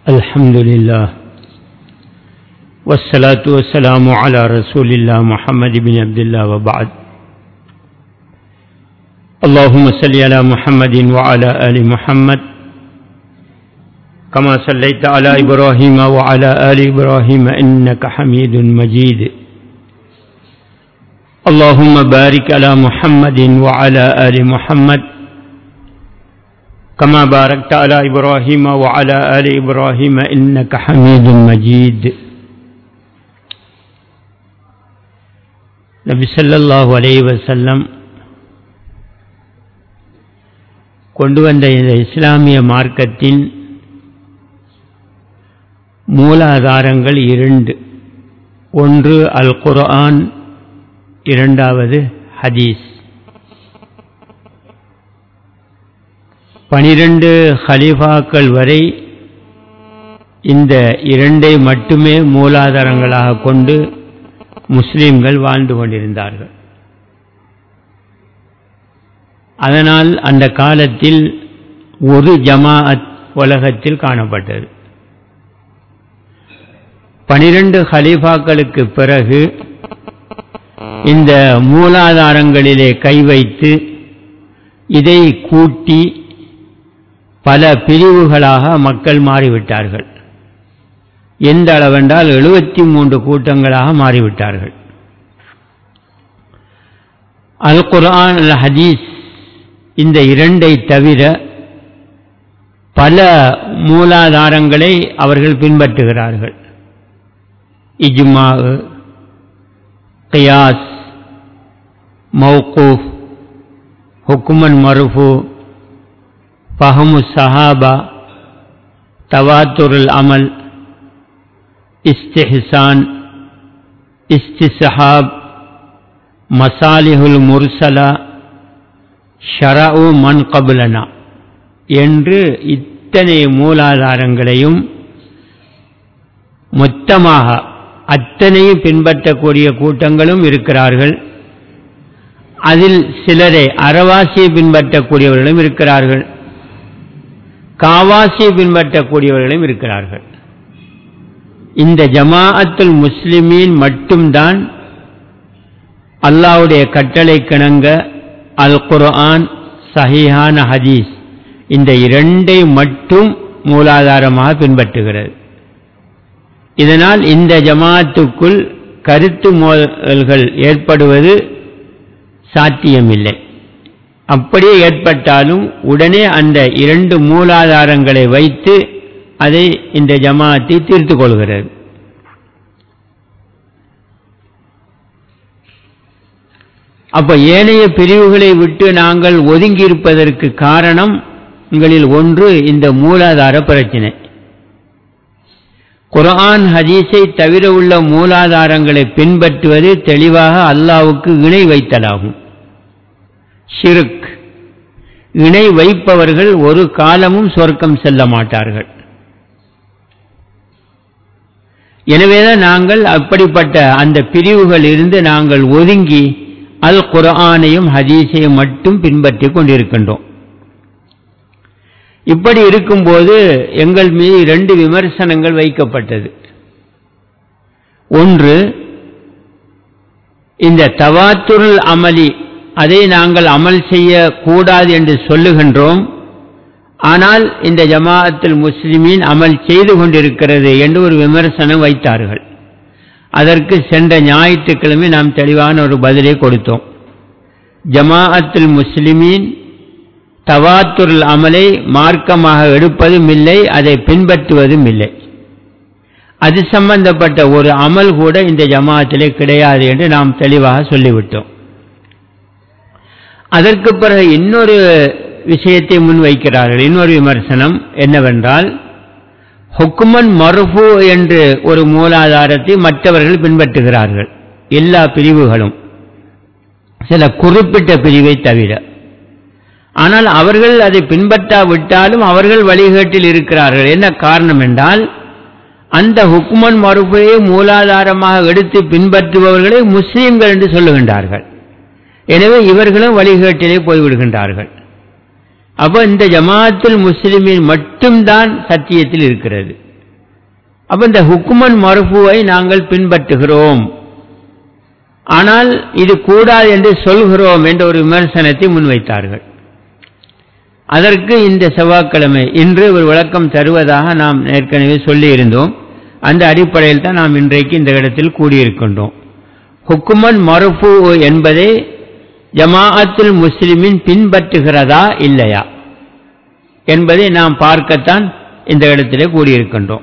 الحمد لله والصلاة والسلام على رسول الله محمد بن عبد الله وبعد اللهم صل على محمد وعلى آل محمد كما صليت على إبراهيم وعلى آل إبراهيم إنك حميد مجيد اللهم بارك على محمد وعلى آل محمد كما باركت على إبراهيم وعلى آل إبراهيم إنك حميد مجيد நபி ஸல்லல்லாஹு அலைஹி வஸல்லம் கொண்டு வந்த இந்த இஸ்லாமிய மார்க்கத்தின் மூலாதாரங்கள் இரண்டு ஒன்று அல் குர்ஆன் இரண்டாவது ஹதீஸ் பனிரெண்டு ஹலீஃபாக்கள் வரை இந்த இரண்டை மட்டுமே மூலாதாரங்களாக கொண்டு முஸ்லிம்கள் வாழ்ந்து கொண்டிருந்தார்கள் அதனால் அந்த காலத்தில் ஒரு ஜமாஅத் உலகத்தில் காணப்பட்டது பனிரெண்டு ஹலீஃபாக்களுக்கு பிறகு இந்த மூலாதாரங்களிலே கை வைத்து இதை கூட்டி பல பிரிவுகளாக மக்கள் மாறிவிட்டார்கள் எந்த அளவென்றால் எழுபத்தி மூன்று கூட்டங்களாக மாறிவிட்டார்கள் அல் குர்ஆன் அல் ஹதீஸ் இந்த இரண்டை தவிர பல மூலாதாரங்களை அவர்கள் பின்பற்றுகிறார்கள் இஜ்மா கியாஸ் மௌகூஃப் ஹுக்குமன் மருஃபு ஃபஹமு சஹாபா தவாத்துருல் அமல் இஸ்திஹ்சான் இஸ்திசஹாப் மசாலிஹுல் முர்சலா ஷரஉ மன் கபுலனா என்று இத்தனை மூலாதாரங்களையும் மொத்தமாக அத்தனையும் பின்பற்றக்கூடிய கூட்டங்களும் இருக்கிறார்கள் அதில் சிலரை அறவாசியை பின்பற்றக்கூடியவர்களும் இருக்கிறார்கள் காவாசியை பின்பற்றக்கூடியவர்களும் இருக்கிறார்கள் இந்த ஜமாஅத்துல் முஸ்லிமீன் மட்டும்தான் அல்லாவுடைய கட்டளை கிணங்க அல் குர்ஆன் சஹிஹான ஹதீஸ் இந்த இரண்டை மட்டும் மூலாதாரமாக பின்பற்றுகிறது இதனால் இந்த ஜமாத்துக்குள் கருத்து மோதல்கள் ஏற்படுவது சாத்தியமில்லை அப்படியே ஏற்பட்டாலும் உடனே அந்த இரண்டு மூலாதாரங்களை வைத்து அதை இந்த ஜமாத்தை தீர்த்து கொள்கிறது அப்ப ஏனைய பிரிவுகளை விட்டு நாங்கள் ஒதுங்கி இருப்பதற்கு காரணம் உங்களில் ஒன்று இந்த மூலாதார பிரச்சனை குரான் ஹதீஸை தவிர உள்ள மூலாதாரங்களை பின்பற்றுவது தெளிவாக அல்லாவுக்கு இணை வைத்தலாகும் ஷிருக் இணை வைப்பவர்கள் ஒரு காலமும் சொர்க்கம் செல்ல மாட்டார்கள் எனவேதான் நாங்கள் அப்படிப்பட்ட அந்த பிரிவுகள் இருந்து நாங்கள் ஒதுங்கி அல் குரானையும் ஹதீஸையும் மட்டும் பின்பற்றி கொண்டிருக்கின்றோம் இப்படி இருக்கும்போது எங்கள் மீது இரண்டு விமர்சனங்கள் வைக்கப்பட்டது ஒன்று இந்த தவாத்துருள் அமளி அதை நாங்கள் அமல் செய்யக்கூடாது என்று சொல்லுகின்றோம் ஆனால் இந்த ஜமாஅத்தில் முஸ்லிமீன் அமல் செய்து கொண்டிருக்கிறது என்று ஒரு விமர்சனம் வைத்தார்கள் அதற்கு சென்ற ஞாயிற்றுக்கிழமை நாம் தெளிவான ஒரு பதிலை கொடுத்தோம் ஜமாஅத்தில் முஸ்லிமீன் தவாத்துருள் அமலை மார்க்கமாக எடுப்பதும் இல்லை அதை பின்பற்றுவதும் இல்லை அது சம்பந்தப்பட்ட ஒரு அமல் கூட இந்த ஜமாத்திலே கிடையாது என்று நாம் தெளிவாக சொல்லிவிட்டோம் அதற்கு பிறகு இன்னொரு விஷயத்தை முன்வைக்கிறார்கள் இன்னொரு விமர்சனம் என்னவென்றால் ஹுக்குமன் மருஃபு என்று ஒரு மூலாதாரத்தை மற்றவர்கள் பின்பற்றுகிறார்கள் எல்லா பிரிவுகளும் சில குறிப்பிட்ட பிரிவை தவிர ஆனால் அவர்கள் அதை பின்பற்றாவிட்டாலும் அவர்கள் வழிகேட்டில் இருக்கிறார்கள் என்ன காரணம் என்றால் அந்த ஹுக்குமன் மறுப்பையை மூலாதாரமாக எடுத்து பின்பற்றுபவர்களை முஸ்லீம்கள் என்று சொல்லுகின்றார்கள் எனவே இவர்களும் வழிகேட்டிலே போய்விடுகின்றார்கள் அப்போ இந்த ஜமாத்துல் முஸ்லிமின் மட்டும்தான் சத்தியத்தில் இருக்கிறது அப்ப இந்த ஹுக்குமன் மறுப்புவை நாங்கள் பின்பற்றுகிறோம் ஆனால் இது கூடாது என்று சொல்கிறோம் என்ற ஒரு விமர்சனத்தை முன்வைத்தார்கள் அதற்கு இந்த செவ்வாய்க்கிழமை இன்று ஒரு விளக்கம் தருவதாக நாம் ஏற்கனவே சொல்லியிருந்தோம் அந்த அடிப்படையில் தான் நாம் இன்றைக்கு இந்த இடத்தில் கூடியிருக்கின்றோம் ஹுக்குமன் மறுப்பு என்பதை ஜமாஅத்துல் முஸ்லிமின் பின்பற்றுகிறதா இல்லையா என்பதை நாம் பார்க்கத்தான் இந்த இடத்திலே கூடியிருக்கின்றோம்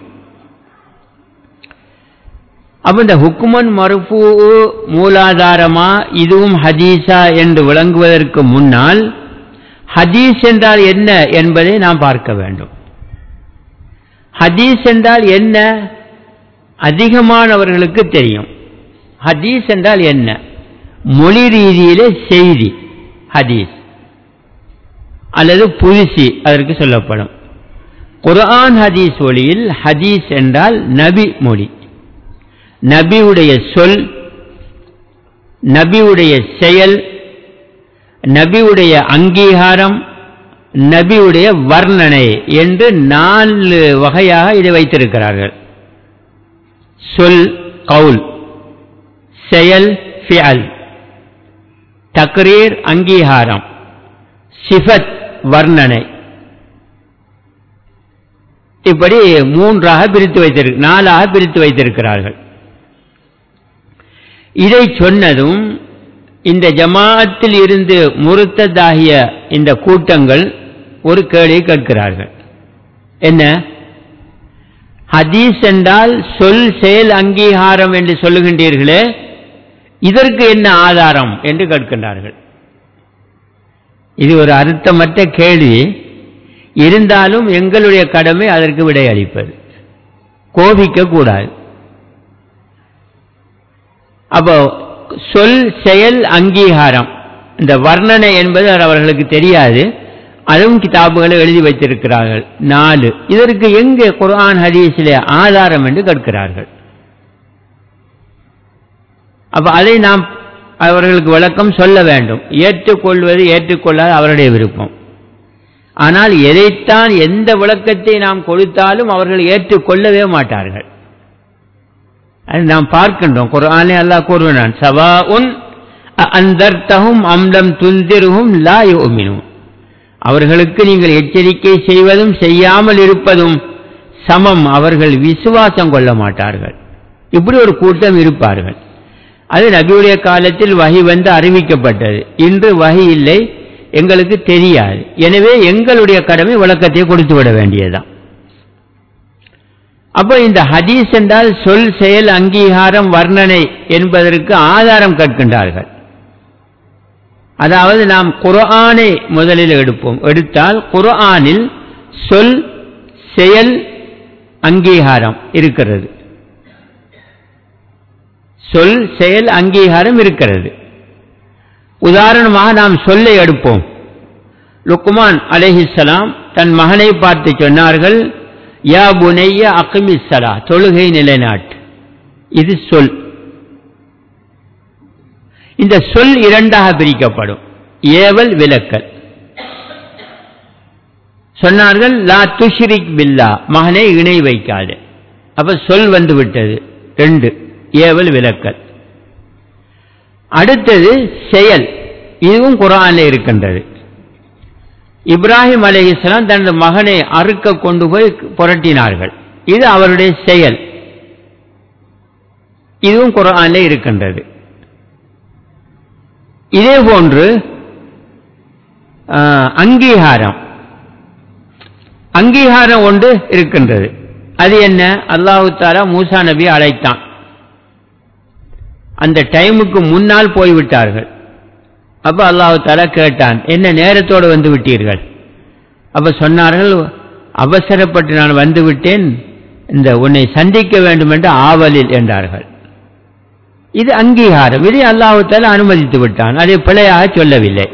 அப்ப இந்த ஹுக்குமன் மறுப்பு மூலாதாரமா இதுவும் ஹதீஸா என்று விளங்குவதற்கு முன்னால் ஹதீஸ் என்றால் என்ன என்பதை நாம் பார்க்க வேண்டும் ஹதீஸ் என்றால் என்ன அதிகமானவர்களுக்கு தெரியும் ஹதீஸ் என்றால் என்ன மொழி ரீதியிலே செய்தி ஹதீஸ் அல்லது புதுசி அதற்கு சொல்லப்படும் குர்ஆன் ஹதீஸ் ஒளியில் ஹதீஸ் என்றால் நபி மொழி நபியுடைய சொல் நபியுடைய செயல் நபியுடைய அங்கீகாரம் நபியுடைய வர்ணனை என்று நாலு வகையாக இதை வைத்திருக்கிறார்கள் சொல் கவுல் செயல் ஃபியல் தக்ரீர் அங்கீகாரம் சிஃபத் வர்ணனை இப்படி மூன்றாக பிரித்து வைத்திரு நாலாக பிரித்து வைத்திருக்கிறார்கள் இதை சொன்னதும் இந்த ஜமாஅத்தில் இருந்து முறுத்ததாகிய இந்த கூட்டங்கள் ஒரு கேள்வி கேட்கிறார்கள் என்ன ஹதீஸ் என்றால் சொல் செயல் அங்கீகாரம் என்று சொல்லுகின்றீர்களே இதற்கு என்ன ஆதாரம் என்று கேட்கின்றார்கள் இது ஒரு அர்த்தமற்ற கேள்வி இருந்தாலும் எங்களுடைய கடமை அதற்கு விடை அளிப்பது கோபிக்க கூடாது அப்போ சொல் செயல் அங்கீகாரம் இந்த வர்ணனை என்பது அவர்களுக்கு தெரியாது அதுவும் கிதாபுகளை எழுதி வைத்திருக்கிறார்கள் நாலு இதற்கு எங்கே குர்ஆன் ஹதீஸிலே ஆதாரம் என்று கேட்கிறார்கள் அப்ப அதை நாம் அவர்களுக்கு விளக்கம் சொல்ல வேண்டும் ஏற்றுக்கொள்வது ஏற்றுக்கொள்ளாத அவருடைய விருப்பம் ஆனால் எதைத்தான் எந்த விளக்கத்தை நாம் கொடுத்தாலும் அவர்கள் ஏற்றுக்கொள்ளவே மாட்டார்கள் அது நாம் பார்க்கின்றோம் குர்ஆனே அல்லாஹ் கூறுகிறான் சவா உன் அந்தர்த்தகும் அம்லம் துந்திருகும் லா யோமினும் அவர்களுக்கு நீங்கள் எச்சரிக்கை செய்வதும் செய்யாமல் இருப்பதும் சமம் அவர்கள் விசுவாசம் கொள்ள மாட்டார்கள் இப்படி ஒரு கூட்டம் இருப்பார்கள் அது நபியுடைய காலத்தில் வகி வந்து அறிவிக்கப்பட்டது இன்று வகி இல்லை எங்களுக்கு தெரியாது எனவே எங்களுடைய கடமை விளக்கத்தை கொடுத்து விட வேண்டியதுதான் அப்போ இந்த ஹதீஸ் என்றால் சொல் செயல் அங்கீகாரம் வர்ணனை என்பதற்கு ஆதாரம் கேட்கின்றார்கள் அதாவது நாம் குர்ஆனை முதலில் எடுப்போம் எடுத்தால் குர்ஆனில் சொல் செயல் அங்கீகாரம் இருக்கிறது சொல் செயல் அங்கீகாரம் இருக்கிறது உதாரணமாக நாம் சொல்லை எடுப்போம் லுக்குமான் அலேஹிஸ்லாம் தன் மகனை பார்த்து சொன்னார்கள் யா புனைய அக்மிஸ்ஸலா தொழுகை நிலைநாட்டு இது சொல் இந்த சொல் இரண்டாக பிரிக்கப்படும் ஏவல் விலக்கல் சொன்னார்கள் லா துஷ்ரிக் பில்லா மகனை இணை வைக்காது அப்ப சொல் வந்து விட்டது ரெண்டு ஏவல் விலக்கல் அடுத்தது செயல் இதுவும் குரானில் இருக்கின்றது இப்ராஹிம் அலைஹிஸ்லாம் தனது மகனை அறுக்க கொண்டு போய் புரட்டினார்கள் இது அவருடைய செயல் இதுவும் குரானில் இருக்கின்றது இதே போன்று அங்கீகாரம் அங்கீகாரம் ஒன்று இருக்கின்றது அது என்ன அல்லாஹு தாலா மூசா நபி அழைத்தான் அந்த டைமுக்கு முன்னால் போய்விட்டார்கள் அப்ப அல்லாஹு தாலா கேட்டான் என்ன நேரத்தோடு வந்து விட்டீர்கள் அப்ப சொன்னார்கள் அவசரப்பட்டு நான் வந்து விட்டேன் இந்த உன்னை சந்திக்க வேண்டும் என்று ஆவலில் என்றார்கள் இது அங்கீகாரம் இதை அல்லாஹு தாலா அனுமதித்து விட்டான் அதை பிழையாக சொல்லவில்லை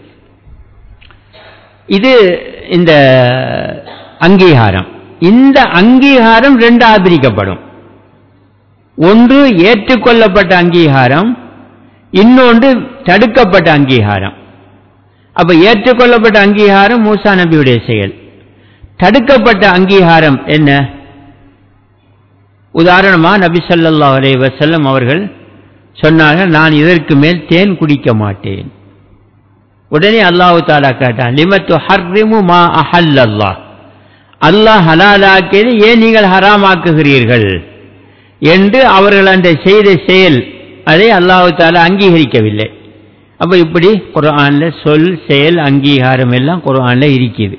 இது இந்த அங்கீகாரம் இந்த அங்கீகாரம் ரெண்டாக பிரிக்கப்படும் ஒன்று ஏற்றுக்கொள்ளப்பட்ட அங்கீகாரம் இன்னொன்று தடுக்கப்பட்ட அங்கீகாரம் அப்ப ஏற்றுக்கொள்ளப்பட்ட அங்கீகாரம் மூசா நபியுடைய செயல் தடுக்கப்பட்ட அங்கீகாரம் என்ன உதாரணமா நபி ஸல்லல்லாஹு அலைஹி வஸல்லம் அவர்கள் சொன்னார்கள் நான் இதற்கு மேல் தேன் குடிக்க மாட்டேன் உடனே அல்லாஹு தாலா கேட்டான் லிமத்து ஹர்ரிமு மா அஹல்லல்லாஹ் அல்லாஹ் ஹலாலாக்கியது ஏன் நீங்கள் ஹராமாக்குகிறீர்கள் என்று அவர்கள் அந்த செய்த செயல் அதை அல்லாஹு தாலா அங்கீகரிக்கவில்லை அப்ப இப்படி குர்ஆன்ல சொல் செயல் அங்கீகாரம் எல்லாம் குர்ஆன்ல இருக்குது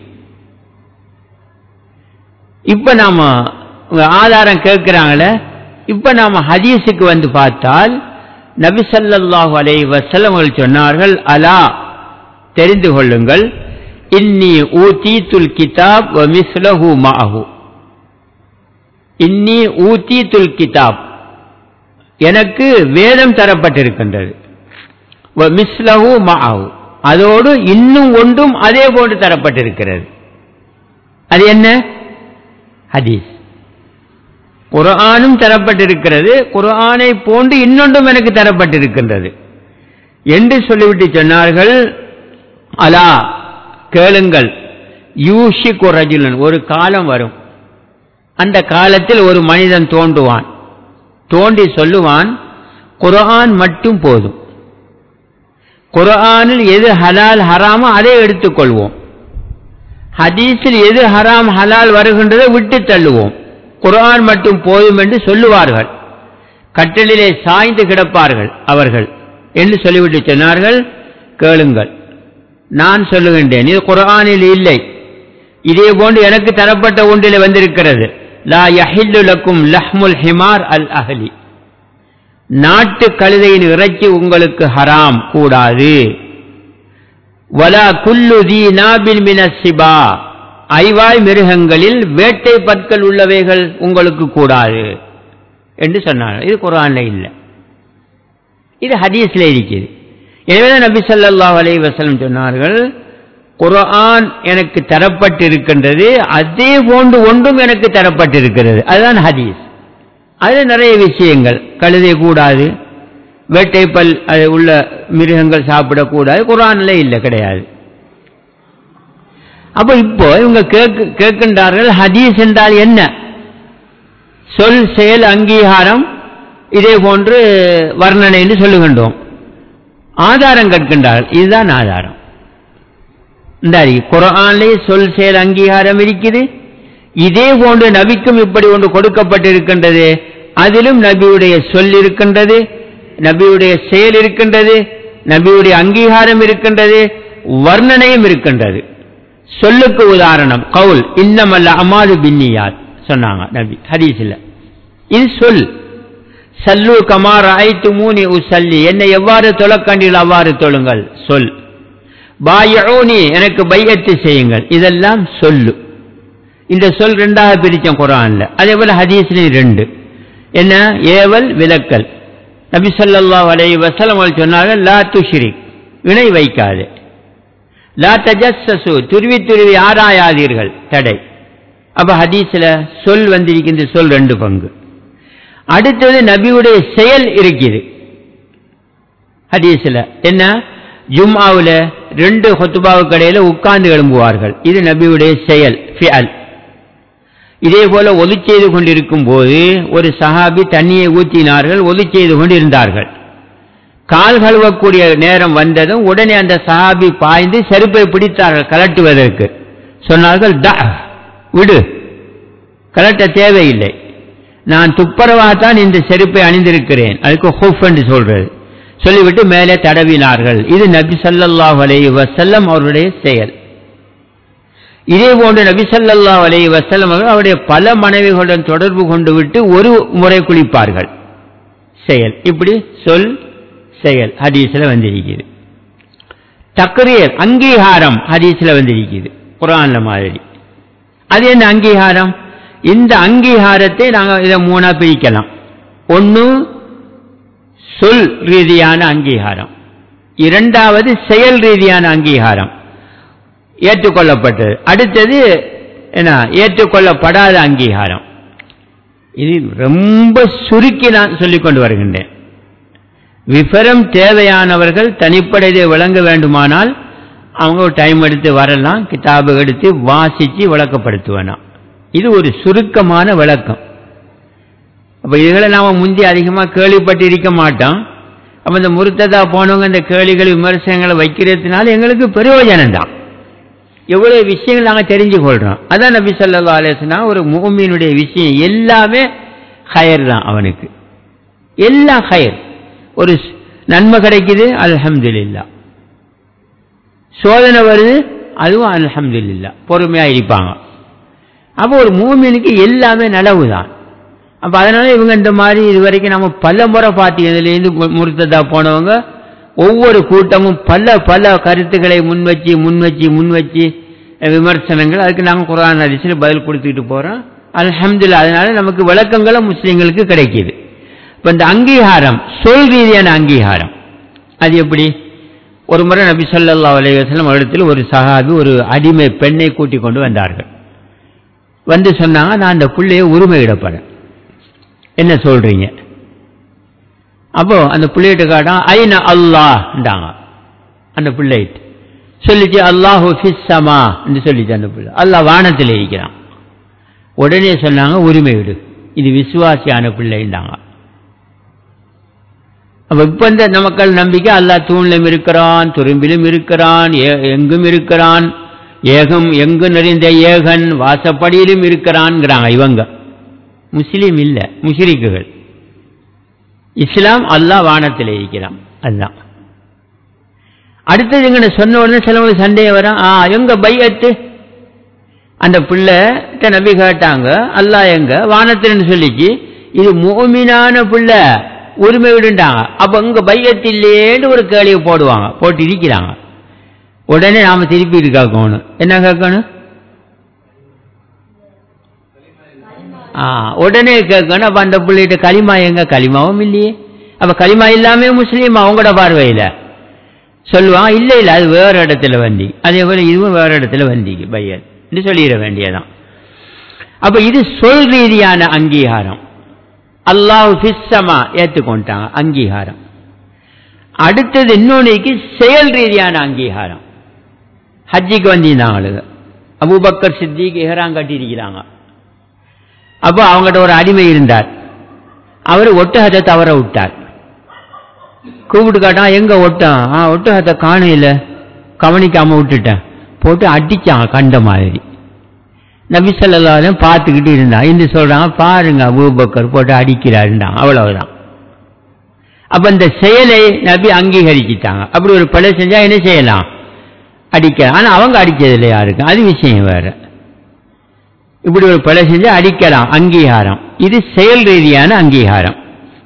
இப்ப நாம உங்க ஆதாரம் கேட்கிறாங்களே இப்ப நாம ஹதீஸுக்கு வந்து பார்த்தால் நபி ஸல்லல்லாஹு அலைஹி வஸல்லம் அவர்கள் சொன்னார்கள் அலா தெரிந்து கொள்ளுங்கள் இன்னி ஊதீத்துல் கிதாப் வ மிஸ்லஹு மஅஹு இன்னி ஊதீத்துல் கிதாப் எனக்கு வேதம் தரப்பட்டிருக்கின்றது வ மிஸ்லஹு மஅஹு அதோடு இன்னும் ஒன்றும் அதே போன்று தரப்பட்டிருக்கிறது அது என்ன ஹதீஸ் குர்ஆனும் தரப்பட்டிருக்கிறது குர்ஆனை போன்று இன்னொன்றும் எனக்கு தரப்பட்டிருக்கின்றது என்று சொல்லிவிட்டு சொன்னார்கள் அலா கேளுங்கள் யூஷி குரஜுலன் ஒரு காலம் வரும் அந்த காலத்தில் ஒரு மனிதன் தோன்றுவான் தோண்டி சொல்லுவான் குர்ஆன் மட்டும் போதும் குர்ஆனில் எது ஹலால் ஹராமோ அதை எடுத்துக்கொள்வோம் ஹதீஸில் எது ஹராம் ஹலால் வருகின்றதை விட்டு தள்ளுவோம் குர்ஆன் மட்டும் போதும் என்று சொல்லுவார்கள் கட்டளிலே சாய்ந்து கிடப்பார்கள் அவர்கள் என்று சொல்லிவிட்டு சொன்னார்கள் கேளுங்கள் நான் சொல்லுகின்றேன் இது குர்ஆனில் இல்லை இதே போன்று எனக்கு தரப்பட்ட ஒன்றில் வந்திருக்கிறது லா யஹில்லு லக்கும் லஹ்முல் ஹிமார் அல் அஹ்லி நாட்டு கழுதையின் இறைச்சி உங்களுக்கு ஹராம் கூடாது வலா குல்லு தி நாபின் மினசிபா ஐவாய் மிருகங்களில் வேட்டை பற்கள் உள்ளவைகள் உங்களுக்கு கூடாது என்று சொன்னார் இது குரான்ல இல்லை இது ஹதீஸ்ல இருக்குது எனவே நபி ஸல்லல்லாஹு அலைஹி வஸல்லம் சொன்னார்கள் குர்ஆன் எனக்கு தரப்பட்டிருக்கின்றது அதே போன்று ஒன்றும் எனக்கு தரப்பட்டிருக்கிறது அதுதான் ஹதீஸ் அது நிறைய விஷயங்கள் கழுதை கூடாது வேட்டைப்பல் அது உள்ள மிருகங்கள் சாப்பிடக்கூடாது குரான்ல இல்லை கிடையாது அப்ப இப்போ இவங்க கேட்க கேட்கின்றார்கள் ஹதீஸ் என்றால் என்ன சொல் செயல் அங்கீகாரம் இதே போன்று வர்ணனை என்று சொல்லுகின்றோம் ஆதாரம் கேட்கின்றார்கள் இதுதான் ஆதாரம் இந்த குரான்லேயே சொல் செயல் அங்கீகாரம் இருக்குது இதே போன்று நபிக்கும் இப்படி ஒன்று கொடுக்கப்பட்டிருக்கின்றது அதிலும் நபியுடைய சொல் இருக்கின்றது நபியுடைய செயல் இருக்கின்றது நபியுடைய அங்கீகாரம் இருக்கின்றது வர்ணனையும் இருக்கின்றது சொல்லுக்கு உதாரணம் கவுல் இன்னமல்ல அமாது பின்னியாத் சொன்னாங்க நபி ஹதீஸில் இது சொல் சல்லு கமார் ஐத்து மூனி உசல்லி என்னை எவ்வாறு தொழக்கண்டீர்கள் அவ்வாறு தொழுங்கள் சொல் பாயி எனக்கு பையத்து செய்யுங்கள் இதெல்லாம் சொல்லு இந்த சொல் ரெண்டாக பிரிச்சோம் குரான்ல அதே போல ஹதீஸ்லையும் ரெண்டு என்ன ஏவல் விலக்கல் நபி ஸல்லல்லாஹு அலைஹி வஸல்லம் அவர்கள் சொன்னார்கள் லா துஷ்ரிக் இணை வைக்காதே லா தஜஸ்ஸசு துருவி துருவி ஆராயாதீர்கள் தடை அப்ப ஹதீஸ்ல சொல் வந்திருக்கின்ற சொல் ரெண்டு பங்கு அடுத்தது நபியுடைய செயல் இருக்குது ஹதீஸ்ல என்ன ஜும்ஆவுல ரெண்டு ஹொத்துபாவுக்கு இடையில உட்கார்ந்து எழும்புவார்கள் இது நபியுடைய செயல் ஃபிஅல் இதே போல ஒலி செய்து கொண்டிருக்கும் போது ஒரு சஹாபி தண்ணியை ஊற்றினார்கள் ஒலி செய்து கொண்டிருந்தார்கள் கால் கழுவக்கூடிய நேரம் வந்ததும் உடனே அந்த சஹாபி பாய்ந்து செருப்பை பிடித்தார்கள் கலட்டுவதற்கு சொன்னார்கள் த விடு கலட்ட தேவையில்லை நான் துப்புரவாகத்தான் இந்த செருப்பை அணிந்திருக்கிறேன் அதுக்கு ஹுஃப் என்று சொல்றது சொல்லிவிட்டு மேலே தடவினார்கள் இது நபி ஸல்லல்லாஹு அலைஹி வஸல்லம் அவருடைய செயல் இதே போன்று நபி ஸல்லல்லாஹு அலைஹி வஸல்லம் அவர்கள் அவருடைய பல மனைவிகளுடன் தொடர்பு கொண்டு விட்டு ஒரு முறை குளிப்பார்கள் செயல் இப்படி சொல் செயல் ஹதீஸ்ல வந்திருக்குது தக்ரீர் அங்கீகாரம் ஹதீஸ்ல வந்திருக்குது குரான்ல மாதிரி அது என்ன அங்கீகாரம் இந்த அங்கீகாரத்தை நாங்கள் இதை மூணா பிரிக்கலாம் ஒன்று சொல் ரீதியான அங்கீகாரம் இரண்டாவது செயல் ரீதியான அங்கீகாரம் ஏற்றுக்கொள்ளப்பட்டது அடுத்தது என்ன ஏற்றுக்கொள்ளப்படாத அங்கீகாரம் இது ரொம்ப சுருக்கி நான் சொல்லிக் கொண்டு வருகின்றேன் விபரம் தேவையானவர்கள் தனிப்படையை விளங்க வேண்டுமானால் அவங்க ஒரு டைம் எடுத்து வரலாம் கிதாபு எடுத்து வாசித்து விளக்கப்படுத்துவேனா இது ஒரு சுருக்கமான விளக்கம் அப்ப இதுகளை நாம முந்தி அதிகமா கேள்விப்பட்டு இருக்க மாட்டோம் அப்ப இந்த முருத்ததா போனவங்க இந்த கேள்விகள் விமர்சனங்களை வைக்கிறதுனால எங்களுக்கு பிரயோஜனம் தான் எவ்வளவு விஷயங்கள் நாங்க தெரிஞ்சு கொள்றோம் அதான் நபி ஸல்லல்லாஹு அலைஹி வஸல்லம் ஒரு மூமினுடைய விஷயம் எல்லாமே ஹயர் தான் அவனுக்கு எல்லாம் ஹயர் ஒரு ஸ்- நன்மை கிடைக்குது அல்ஹம்துலில்லாஹ் சோதனை வருது அதுவும் அல்ஹம்துலில்லாஹ் பொறுமையா இருப்பாங்க அப்போ ஒரு மூமினுக்கு எல்லாமே நலவு தான் அப்ப அதனால இவங்க இந்த மாதிரி இது வரைக்கும் நம்ம பல முறை பார்த்ததுலேருந்து முருத்ததா போனவங்க ஒவ்வொரு கூட்டமும் பல பல கருத்துக்களை முன் வச்சு முன் வச்சு முன் வச்சு அஹ், விமர்சனங்கள் அதுக்கு நாங்கள் குரான் ஹதீஸில் பதில் கொடுத்துக்கிட்டு போறோம் அல்ஹம்துலில்லாஹ் அதனால நமக்கு விளக்கங்களும் முஸ்லீம்களுக்கு கிடைக்குது இப்ப இந்த அங்கீகாரம் சொல் ரீதியான அங்கீகாரம் அது எப்படி ஒரு முறை நபி ஸல்லல்லாஹு அலைஹி வஸல்லம் இடத்தில் ஒரு சஹாபி ஒரு அடிமை பெண்ணை கூட்டிக் கொண்டு வந்தார்கள் வந்து சொன்னாங்க நான் அந்த பிள்ளையை உரிமையிடப்படேன் என்ன சொல்றீங்க அப்போ அந்த பிள்ளைகிட்ட காட்டான் ஐன அல்லாஹ்ன்றாங்க அந்த பிள்ளைகிட்ட சொல்லிச்சு அல்லாஹு ஃபிஸ்ஸமா என்று சொல்லிச்சு அந்த பிள்ளை அல்லாஹ் வானத்தில் இருக்கிறான் உடனே சொன்னாங்க உரிமை விடு இது விசுவாசியான பிள்ளைண்டாங்க அப்ப இப்ப இந்த நமக்கள் நம்பிக்கை அல்லாஹ் தூணிலும் இருக்கிறான் துரும்பிலும் இருக்கிறான் ஏ- எங்கும் இருக்கிறான் ஏகம் எங்கு நிறைந்த ஏகன் வாசப்படியிலும் இருக்கிறான்ங்கிறாங்க இவங்க முஸ்லீம் இல்ல முஷ்ரிக்குகள் இஸ்லாம் அல்லாஹ் வானத்தில் இருக்கிறான் அதுதான் அடுத்தது இங்க சொன்ன உடனே சிலவங்களுக்கு சந்தேகம் வரும் ஆ எங்க பையத்து அந்த பிள்ளை நபி கேட்டாங்க அல்லாஹ் எங்க வானத்தில்னு சொல்லிச்சு இது மூமினான பிள்ளை உரிமை விடுண்டாங்க அப்ப இங்க பையத்து இல்லேன்னு ஒரு கேள்வியை போடுவாங்க போட்டு இருக்கிறாங்க உடனே நாம திருப்பி இது கேட்கணும் என்ன கேட்கணும் ஆ உடனே கேட்கணும் அப்ப அந்த பிள்ளைகிட்ட களிமா எங்க களிமாவும் இல்லையே அப்ப களிமா இல்லாம முஸ்லீம் அவங்களோட பார்வையில சொல்லுவான் இல்ல இல்ல அது வேற இடத்துல வண்டி அதே போல இதுவும் வேற இடத்துல வண்டிக்கு பையன் என்று சொல்லிட வேண்டியதான் அப்ப இது சொல் ரீதியான அங்கீகாரம் அல்லாஹ் ஃபிஸ்ஸமா ஏத்துக்கொண்டாங்க அங்கீகாரம் அடுத்தது இன்னொன்னைக்கு செயல் ரீதியான அங்கீகாரம் ஹஜ்ஜிக்கு வந்திருந்தாங்க ஆளுங்க அபூபக்கர் சித்திக்கு இஹராம் கட்டியிருக்கிறாங்க அப்போ அவங்ககிட்ட ஒரு அடிமை இருந்தார் அவர் ஒட்டகத்தை தவற விட்டார் கூப்பிட்டு காட்டான் எங்க ஒட்டம் ஆ ஒட்டகத்தை காணையில கவனிக்காம விட்டுட்டேன் போட்டு அடிச்சாங்க கண்ட மாதிரி நபி ஸல்லல்லாஹு பார்த்துக்கிட்டு இருந்தான் இந்த சொல்றாங்க பாருங்க அபூபக்கர் போட்டு அடிக்கிறாருண்டாங்க அவ்வளவுதான் அப்ப இந்த செயலை நபி அங்கீகரிச்சிட்டாங்க அப்படி ஒரு பிழை செஞ்சா என்ன செய்யலாம் அடிக்கலாம் ஆனா அவங்க அடிச்சதில்லை யாருக்கு அது விஷயம் வேற இப்படி ஒரு பிழை செஞ்சு அடிக்கலாம் அங்கீகாரம் இது செயல் ரீதியான அங்கீகாரம்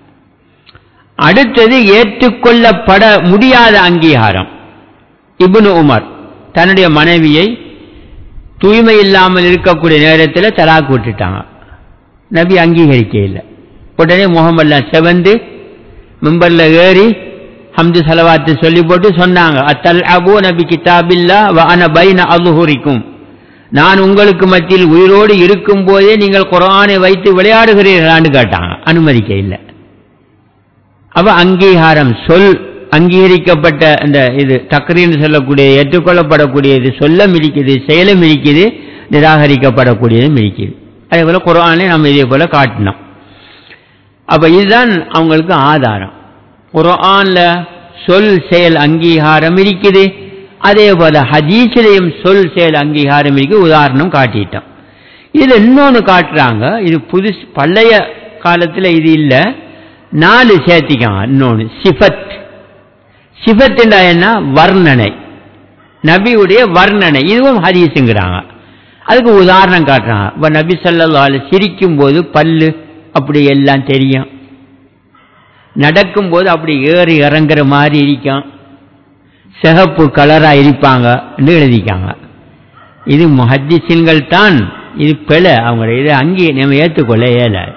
அடுத்தது ஏற்றுக்கொள்ளப்பட முடியாத அங்கீகாரம் இப்னு உமர் தன்னுடைய மனைவியை தூய்மை இல்லாமல் இருக்கக்கூடிய நேரத்தில் தலாக் விட்டுட்டாங்க நபி அங்கீகரிக்க இல்லை உடனே முகமெல்லாம் செவந்து மிம்பர்ல ஏறி ஹம்து சலவாத்து சொல்லி போட்டு சொன்னாங்க அத்தல் அபு நபி கிதாபில்லா வ அன பைன அலுஹுரிக்கும் நான் உங்களுக்கு மத்தியில் உயிரோடு இருக்கும் போதே நீங்கள் குரானை வைத்து விளையாடுகிறீர்களான்னு கேட்டாங்க அனுமதிக்க இல்லை அவ அங்கீகாரம் சொல் அங்கீகரிக்கப்பட்ட அந்த இது தக்ரீன்னு சொல்லக்கூடிய ஏற்றுக்கொள்ளப்படக்கூடியது சொல்லம் இருக்குது செயலும் இருக்குது நிராகரிக்கப்படக்கூடியதும் இருக்குது அதே போல குரானை நம்ம இதே போல காட்டினோம் அப்ப இதுதான் அவங்களுக்கு ஆதாரம் குரான்ல சொல் செயல் அங்கீகாரம் இருக்குது அதே போல ஹதீஸிலையும் சொல் செயல் அங்கீகாரம் இருக்கு உதாரணம் காட்டிட்டோம் இது இன்னொன்னு காட்டுறாங்க இது புதுசு பழைய காலத்துல இது இல்ல நாலு சேர்த்திக்காங்க இன்னொன்னு சிஃபத் சிஃபத் என்ன வர்ணனை நபியுடைய வர்ணனை இதுவும் ஹதீஸுங்கிறாங்க அதுக்கு உதாரணம் காட்டுறாங்க இப்ப நபி ஸல்லல்லாஹு சிரிக்கும் போது பல்லு அப்படி எல்லாம் தெரியும் நடக்கும்போது அப்படி ஏறி இறங்குற மாதிரி இருக்கும் சிகப்பு கலரா இருப்பாங்க எழுதிக்காங்க இது முஹத்திசின்கள் தான் இது பிழை அவங்க இதை அங்கே நம்ம ஏற்றுக்கொள்ள இயலாது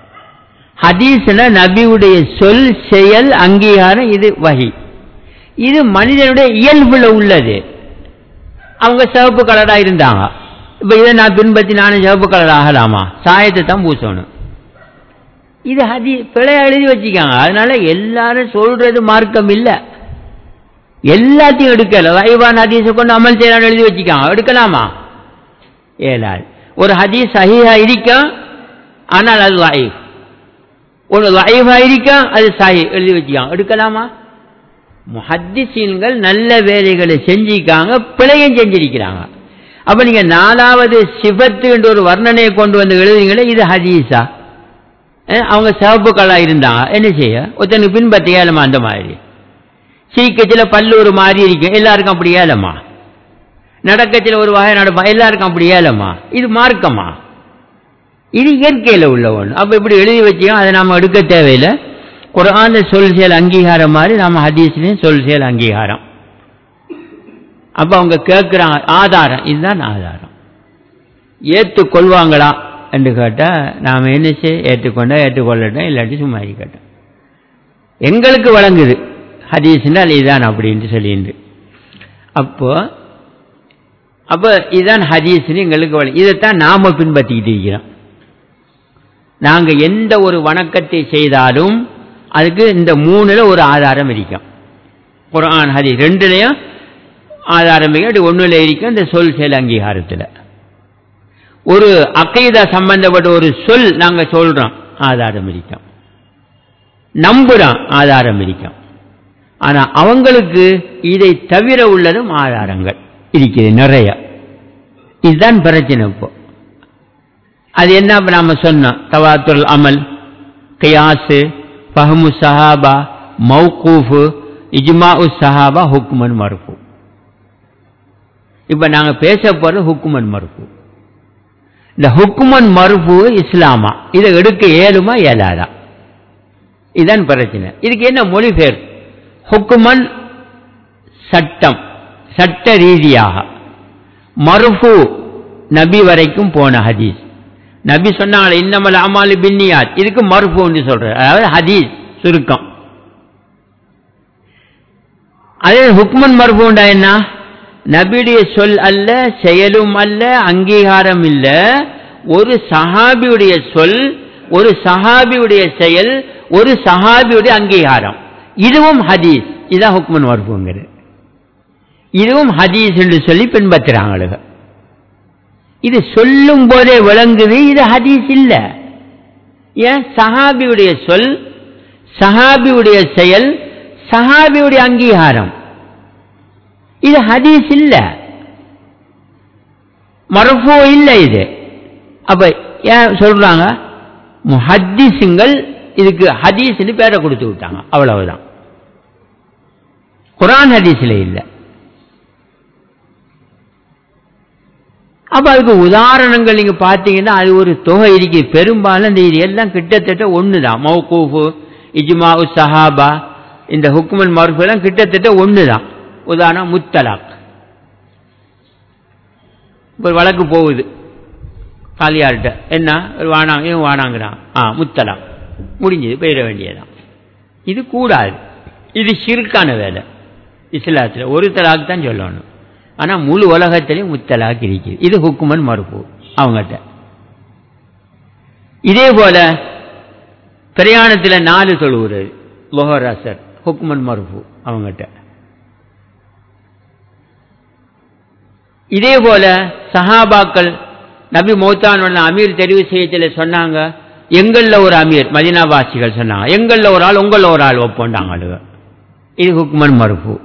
ஹதீஸ்ல நபியுடைய சொல் செயல் அங்கீகாரம் இது வகை இது மனிதனுடைய இயல்புல உள்ளது அவங்க சிவப்பு கலரா இருந்தாங்க இப்ப இதை நான் பின்பற்றி நானும் சிவப்பு கலர் ஆகலாமா சாயத்தை தான் பூசணும் இது ஹதி பிழையா எழுதி வச்சுக்காங்க அதனால எல்லாரும் சொல்றது மார்க்கம் இல்லை எல்லாத்தையும் எடுக்கல வைவான் ஹதீஸை கொண்டு அமல் செய்யலாம் எழுதி வச்சுக்காங்க எடுக்கலாமா ஏலாது ஒரு ஹதீஸ் சஹீஹா இருக்கும் ஆனால் அது வாயிஃப் ஒன்று லைவா இருக்கா அது சாஹி எழுதி வச்சுக்காங்க எடுக்கலாமா முஹத்திசீன்கள் நல்ல வேலைகளை செஞ்சிருக்காங்க பிழையும் செஞ்சிருக்கிறாங்க அப்ப நீங்க நாலாவது சிபத்து என்ற ஒரு வர்ணனையை கொண்டு வந்து எழுதுங்களே இது ஹதீஸா அஹ் அவங்க சிவப்பு கலா இருந்தாங்க என்ன செய்ய ஒருத்தனுக்கு பின்பற்ற ஏலமா அந்த மாதிரி சீக்கத்தில் பல்லு ஒரு மாதிரி இருக்கும் எல்லாருக்கும் அப்படி ஏலமா நடக்கத்தில் ஒரு வகை நடப்பா எல்லாருக்கும் அப்படி ஏலமா இது மார்க்கமா இது இயற்கையில் உள்ள ஒன்று அப்போ இப்படி எழுதி வச்சியும் அதை நாம் எடுக்க தேவையில்லை குரான்ல சொல் செயல் அங்கீகாரம் மாதிரி நாம ஹதீஸ்லையும் சொல் செயல் அங்கீகாரம் அப்போ அவங்க கேட்குறாங்க ஆதாரம் இதுதான் ஆதாரம் ஏற்றுக்கொள்வாங்களா என்று கேட்டால் நாம் என்ன செய்ய ஏற்றுக்கொண்டா ஏற்றுக்கொள்ளட்டும் இல்லாட்டி சும்மா இருக்கட்டும் எங்களுக்கு வழங்குது ஹதீஸ்னால் இதுதான் அப்படின்ட்டு சொல்லிண்டு அப்போ அப்போ இதுதான் ஹதீஸ்னு எங்களுக்கு வழங்க இதைத்தான் நாம பின்பற்றிக்கிட்டு இருக்கிறோம் நாங்கள் எந்த ஒரு வணக்கத்தை செய்தாலும் அதுக்கு இந்த மூணுல ஒரு ஆதாரம் இருக்கும் குரான் ஹதீஸ் ரெண்டுலையும் ஆதாரம் இருக்கு ஒன்றுல இருக்கும் இந்த சொல் செயல் அங்கீகாரத்தில் ஒரு அக்கைதா சம்பந்தப்பட்ட ஒரு சொல் நாங்கள் சொல்றோம் ஆதாரம் இருக்கும் நம்புறோம் ஆதாரம் இருக்கும் ஆனா அவங்களுக்கு இதை தவிர உள்ளதும் ஆதாரங்கள் இருக்குது நிறைய இதுதான் பிரச்சனை இப்போ அது என்ன இப்ப நாம சொன்னோம் தவாத்துல் அமல் கியாசு ஃபஹமு சஹாபா மௌகூஃபு இஜ்மா உஸ் சஹாபா ஹுக்குமன் மறுப்பு இப்ப நாங்க பேச போறது ஹுக்குமன் மறுப்பு இந்த ஹுக்குமன் மறுப்பு இஸ்லாமா இதை எடுக்க இயலுமா இயலாதா இதுதான் பிரச்சனை இதுக்கு என்ன மொழிபெயர் ஹுக்குமன் சட்டம் சட்ட ரீதியாக மறுஃபு நபி வரைக்கும் போன ஹதீஸ் நபி சொன்னாங்களே இன்னமல் அமாலு பின்னியாத் இதுக்கு மறுப்புன்னு சொல்றாரு அதாவது ஹதீஸ் சுருக்கம் அதே ஹுக்மன் மறுப்புண்டா என்ன நபியுடைய சொல் அல்ல செயலும் அல்ல அங்கீகாரம் இல்ல ஒரு சஹாபியுடைய சொல் ஒரு சஹாபியுடைய செயல் ஒரு சஹாபியுடைய அங்கீகாரம் இதுவும் ஹதீஸ் இதான் ஹுக்மன் மறுப்புங்கிறது இதுவும் ஹதீஸ் என்று சொல்லி பின்பற்றுறாங்க இது சொல்லும் போதே விளங்குது இது ஹதீஸ் இல்ல ஏன் சஹாபியுடைய சொல் சஹாபியுடைய செயல் சஹாபியுடைய அங்கீகாரம் இது ஹதீஸ் இல்ல மரபோ இல்ல இது அப்ப ஏன் சொல்றாங்க முஹத்திஸுங்கள் இதுக்கு ஹதீஸ்னு பேரை கொடுத்து விட்டாங்க அவ்வளவுதான் குரான் ஹதீஸ்ல இல்லை அப்ப அதுக்கு உதாரணங்கள் நீங்க பாத்தீங்கன்னா அது ஒரு தொகை இருக்கு பெரும்பாலும் இந்த இது எல்லாம் கிட்டத்தட்ட ஒண்ணுதான் மௌகூஃபு இஜ்மா சஹாபா இந்த ஹுக்குமன் மறுப்பு எல்லாம் கிட்டத்தட்ட ஒண்ணுதான் உதாரணம் முத்தலாக் ஒரு வழக்கு போகுது காலியார்கிட்ட என்ன ஒரு வானாங்க இவன் வானாங்கிறான் ஆ முத்தலாக் முடிஞ்சது போயிட வேண்டியதான் இது கூடாது இது சிறுக்கான வேலை இஸ்லாத்தில் ஒரு தலாக் தான் சொல்லணும் ஆனா முழு உலகத்திலையும் முத்தலாக் இருக்குது இது ஹுக்குமன் மறுப்பு அவங்ககிட்ட இதே போல பிரயாணத்தில் நாலு தொழுகிறது லோகராசர் ஹுக்குமன் மறுப்பு அவங்ககிட்ட இதே போல சஹாபாக்கள் நபி மௌத்தான் அமீர் தெரிவு செய்யத்தில் சொன்னாங்க எங்கள்ல ஒரு அமீர் மதினாவாசிகள் சொன்னாங்க எங்கள்ல ஒரு ஆள் உங்கள ஒரு ஆள் ஒப்போண்டாங்க இது ஹுக்மன் மறுப்பு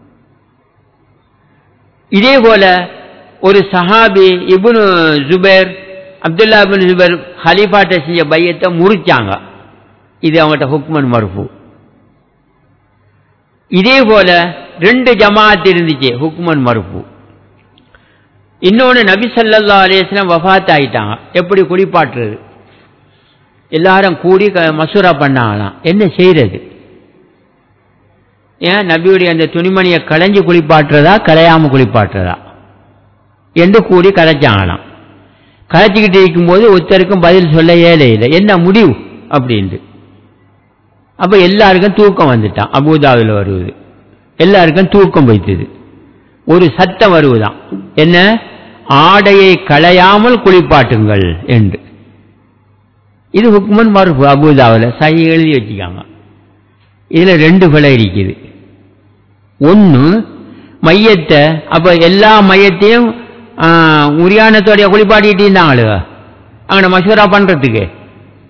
இதே போல ஒரு சஹாபி இபுனு ஜுபேர் அப்துல்லா பின் ஜுபேர் ஹலீஃபாட்ட செஞ்ச பையத்தை முறிச்சாங்க இது அவங்கள்ட்ட ஹுக்மன் மறுப்பு இதே போல ரெண்டு ஜமாத் இருந்துச்சு ஹுக்மன் மறுப்பு இன்னொன்று நபி சல்லா அலேஸ்லாம் வஃத் ஆயிட்டாங்க எப்படி குளிப்பாட்டுறது எல்லாரும் கூடி மசூரா பண்ணாங்களாம் என்ன செய்யறது ஏன் நபியுடைய அந்த துணிமணியை களைஞ்சு குளிப்பாட்டுறதா களையாம குளிப்பாட்டுறதா என்று கூடி கலைச்சாங்களாம் கலைச்சிக்கிட்டு இருக்கும்போது ஒருத்தருக்கும் பதில் சொல்ல ஏழை இல்லை என்ன முடிவு அப்படின்ட்டு அப்ப எல்லாருக்கும் தூக்கம் வந்துட்டான் அபூதாவில் வருவது எல்லாருக்கும் தூக்கம் வைத்தது ஒரு சத்தம் வருவதாம் என்ன ஆடையை களையாமல் குளிப்பாட்டுங்கள் என்று இது ஹுக்மன் மறுப்பு அபூதாவில் சை எழுதி வச்சுக்காங்க இதுல ரெண்டு பிழை இருக்குது ஒன்று மையத்தை அப்ப எல்லா மையத்தையும் உரியானத்தோடைய குளிப்பாட்டிட்டு இருந்தாங்க அங்கே மசூரா பண்றதுக்கு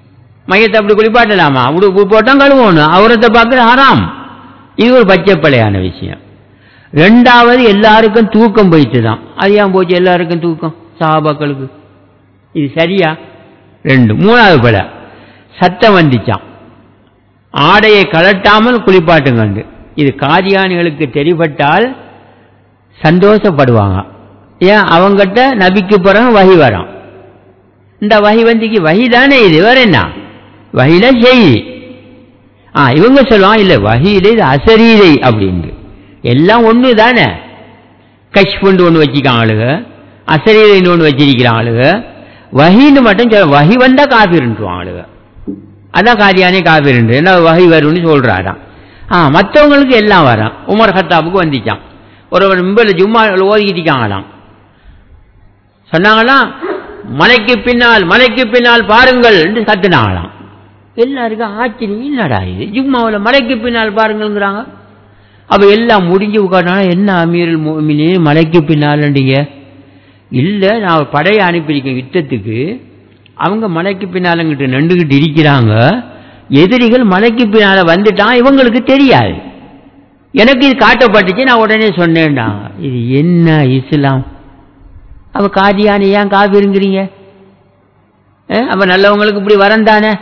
மையத்தை அப்படி குளிப்பாட்டலாமா அப்படி உப்பு போட்டா கழுவணும் அவரத்தை பார்க்கறது ஹராம் இது ஒரு பச்சைப்படையான விஷயம் ரெண்டாவது எல்லாருக்கும் தூக்கம் போயிட்டு தான் அது ஏன் போச்சு எல்லாருக்கும் தூக்கம் சாபாக்களுக்கு இது சரியா ரெண்டு மூணாவது பட சத்தம் வந்துச்சான் ஆடையை கலட்டாமல் குளிப்பாட்டுங்கண்டு இது காதியானிகளுக்கு தெரிபட்டால் சந்தோஷப்படுவாங்க ஏன் அவங்ககிட்ட நபிக்கு பிறகு வகி வரும் இந்த வகி வந்திக்கு வகி தானே இது வேற என்ன வகில செய்தி ஆ இவங்க சொல்லுவாங்க இல்லை வகியில இது அசரீரை அப்படின்ட்டு எல்லாம் ஒன்று தானே கஷ்புண்டு ஒன்று வச்சுக்காங்க அசரீரைன்னு ஒன்று வச்சிருக்கிறாங்க வகின்னு மட்டும் சொல்ல வகி வந்தா காபிருன்றுவாங்க அதான் காரியானே காபிருன்று என்ன வகை வரும்னு சொல்றாராம் ஆ மற்றவங்களுக்கு எல்லாம் வரான் உமர் ஹத்தாப்புக்கு வந்துச்சான் ஒரு மிம்பல ஜும்மா ஓதிக்கிட்டாங்களாம் சொன்னாங்களாம் மலைக்கு பின்னால் மலைக்கு பின்னால் பாருங்கள் என்று கத்துனாங்களாம் எல்லாருக்கும் ஆச்சரியம் இல்லடா இது ஜும்மாவில் மலைக்கு பின்னால் பாருங்கள்ங்கிறாங்க அப்ப எல்லாம் முடிஞ்சு உட்காந்தாலும் என்ன அமீரல் மோமினே மலைக்கு பின்னாலன்றீங்க இல்லை நான் படையை அனுப்பியிருக்கேன் யுத்தத்துக்கு அவங்க மலைக்கு பின்னாலங்கிட்ட நின்றுகிட்டு இருக்கிறாங்க எதிரிகள் மலைக்கு பின்னால வந்துட்டான் இவங்களுக்கு தெரியாது எனக்கு இது காட்டப்பட்டுச்சு நான் உடனே சொன்னேன்டா இது என்ன இஸ்லாம் அவ காதியானி ஏன் காவிருங்கிறீங்க அவ நல்லவங்களுக்கு இப்படி வரந்தானே